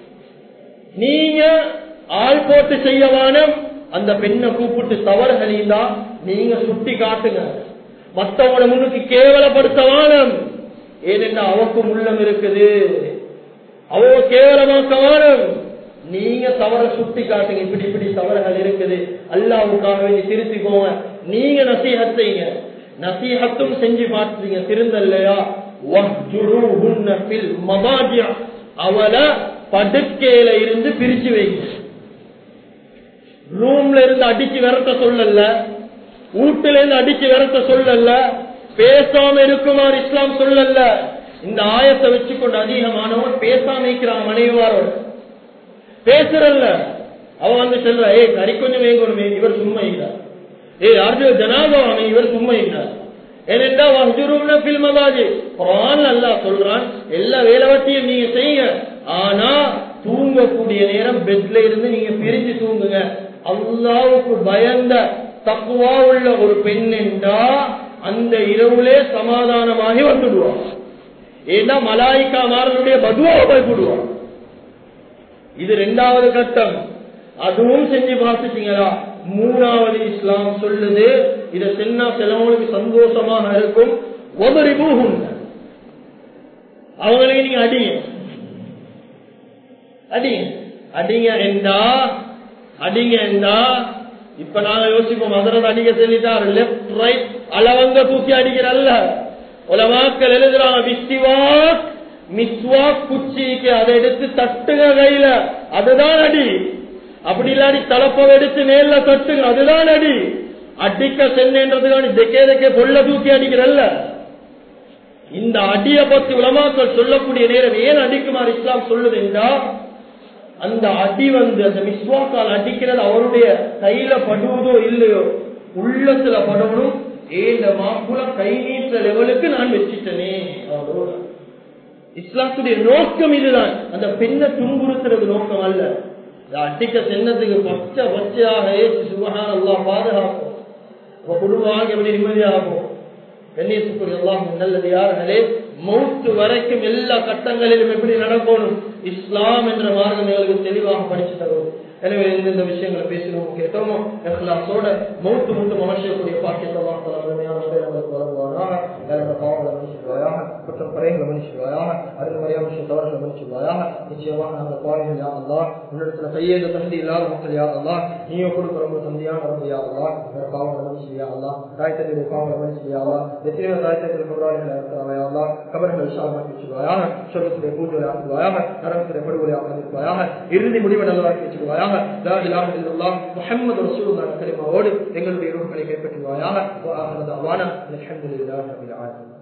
நீங்க ஆள் போட்டு செய்யவான அந்த பெண்ணை கூப்பிட்டு தவறுகளிந்தா நீங்க சுட்டி காட்டுங்க மத்தவங்கள முன்னுக்கு கேவலப்படுத்தவானம் ஏனென்னா அவக்கும் உள்ளம் இருக்குது அவ கேவலமாக்கவானம் நீங்க தவற சுட்டி காட்டுங்க இப்படி இப்படி தவறுகள் இருக்குது அல்லாவுக்காக வேண்டி திருத்திக்கோங்க நீங்க நசீகத் செய்யுங்க நசீகத்தும் செஞ்சு பார்த்துங்க திருந்தல்லையா அவளை படுக்கையில இருந்து பிரிச்சு வைங்க ரூம்ல இருந்து அடிச்சு விரட்ட சொல்லல வீட்டுல இருந்து அடிச்சு விரட்ட சொல்லல பேசாம இருக்குமாறு இஸ்லாம் சொல்லல இந்த ஆயத்தை வச்சுக்கொண்டு அதிகமானவன் பேசாம இருக்கிறான் மனைவிவாரோட பேசுறல்ல அவன் வந்து சொல்ற ஏ கறி கொஞ்சம் வேங்கணுமே இவர் சும்மா இல்ல ஏ அர்ஜுன ஜனாதவானே இவர் சும்மா இல்ல ஏனென்றா வஹ்ஜுரும்ன ஃபில் மதாஜி குர்ஆன் அல்லாஹ் சொல்றான் எல்லா வேலைவட்டியும் நீங்க செய்யுங்க ஆனா தூங்கக்கூடிய நேரம் பெட்ல இருந்து நீங்க பிரிஞ்சு தூங்குங்க அல்லாவுக்கு பயந்த தக்குவா உள்ள ஒரு பெண் என்றா அந்த இரவுலே சமாதானமாகி வந்துடுவான் ஏன்னா மலாய்க்கா மாறனுடைய பதுவாவை பயப்படுவான் இது ரெண்டாவது கட்டம் அதுவும் செஞ்சு பார்த்துட்டீங்களா மூணாவது இஸ்லாம் சொல்லுது இத சென்னா சிலவங்களுக்கு சந்தோஷமாக இருக்கும் ஒவ்வொரு பூகும் அவங்களுக்கு நீங்க அடிங்க அடிங்க அடிங்க என்றா அடிங்க என்றா இப்ப நாங்க யோசிப்போம் மதுரத் அடிக்க சொல்லிட்டார் லெப்ட் ரைட் அளவங்க தூக்கி அடிக்கிறல்ல உலமாக்கள் எழுதுறாங்க விஸ்திவாக் மிஸ்வா குச்சிக்கு அதை எடுத்து தட்டுங்க கையில அதுதான் அடி அப்படி இல்லாடி தலப்பவை எடுத்து நேர்ல தட்டுங்க அதுதான் அடி அடிக்க சென்றதுக்கான தெக்கே தெக்கே பொல்ல தூக்கி அடிக்கிறல்ல இந்த அடிய பத்தி உலமாக்கள் சொல்லக்கூடிய நேரம் ஏன் அடிக்குமாறு இஸ்லாம் சொல்லுது என்றா அந்த அடி வந்து அந்த மிஸ்வாக்கால் அடிக்கிறது அவருடைய கையில படுவதோ இல்லையோ உள்ளத்துல படணும் ஏந்த மாக்குல கை நீட்ட லெவலுக்கு நான் வச்சிட்டனே அவரோட இஸ்லாத்துடைய நோக்கம் இதுதான் அந்த பெண்ணை துன்புறுத்துறது நோக்கம் அல்ல அட்டிக்க சின்னத்துக்கு பச்சை பச்சையாக ஏற்று சுபகான எல்லாம் பாதுகாப்போம் அப்ப குடும்பமாக எப்படி நிம்மதியாகும் கண்ணியத்துக்குரிய எல்லாம் நல்லது யாருங்களே மௌத்து வரைக்கும் எல்லா கட்டங்களிலும் எப்படி நடக்கணும் இஸ்லாம் என்ற மார்க்கம் எங்களுக்கு தெளிவாக படிச்சு தரும் எனவே எந்தெந்த விஷயங்களை பேசினோம் கேட்டோமோ எஹ்லாசோட மௌத்து மட்டும் அவசியக்கூடிய பாக்கியத்தை தலைமையான எங்களுக்கு வழங்குவாராக வேற பாவங்களை மன்னிச்சுவாயாக குற்றம் குறைகளை மன்னிச்சுவாயாக அருள் மரியாதை விஷயம் தவறுகளை மன்னிச்சுவாயாக நிச்சயமாக நாங்கள் பாவங்கள் யாரெல்லாம் உன்னிடத்துல கையேந்த தகுதி இல்லாத மக்கள் யாரெல்லாம் நீயோ கொடுக்க ரொம்ப தந்தியான ரொம்ப யாரெல்லாம் வேற பாவங்களை மன்னிச்சு யாரெல்லாம் தாய்த்தனுடைய பாவங்களை மன்னிச்சு யாரெல்லாம் எத்தனையோ தாய்த்தத்தில் போராளிகள் இருக்கிறாங்க யாரெல்லாம் கபர்கள் விஷயமாக வச்சுவாயாக சொர்க்கத்துடைய பூஜை ஆக்குவாயாக நரகத்துடைய படுகொலை ஆக்கிருவாயாக இறுதி முடிவை நல்லதாக்கி வச்சுக்குவாயாக லா இலாஹ இல்லல்லாஹ் முஹம்மது ரசூலுல்லாஹ் கலிமாவோடு எங்களுடைய ரூஹ்களை கைப்பற்றுவாயாக வஆஹிரு தஅவானா அல்ஹம்துலில்லாஹி ரப்பில் ஆலமீன்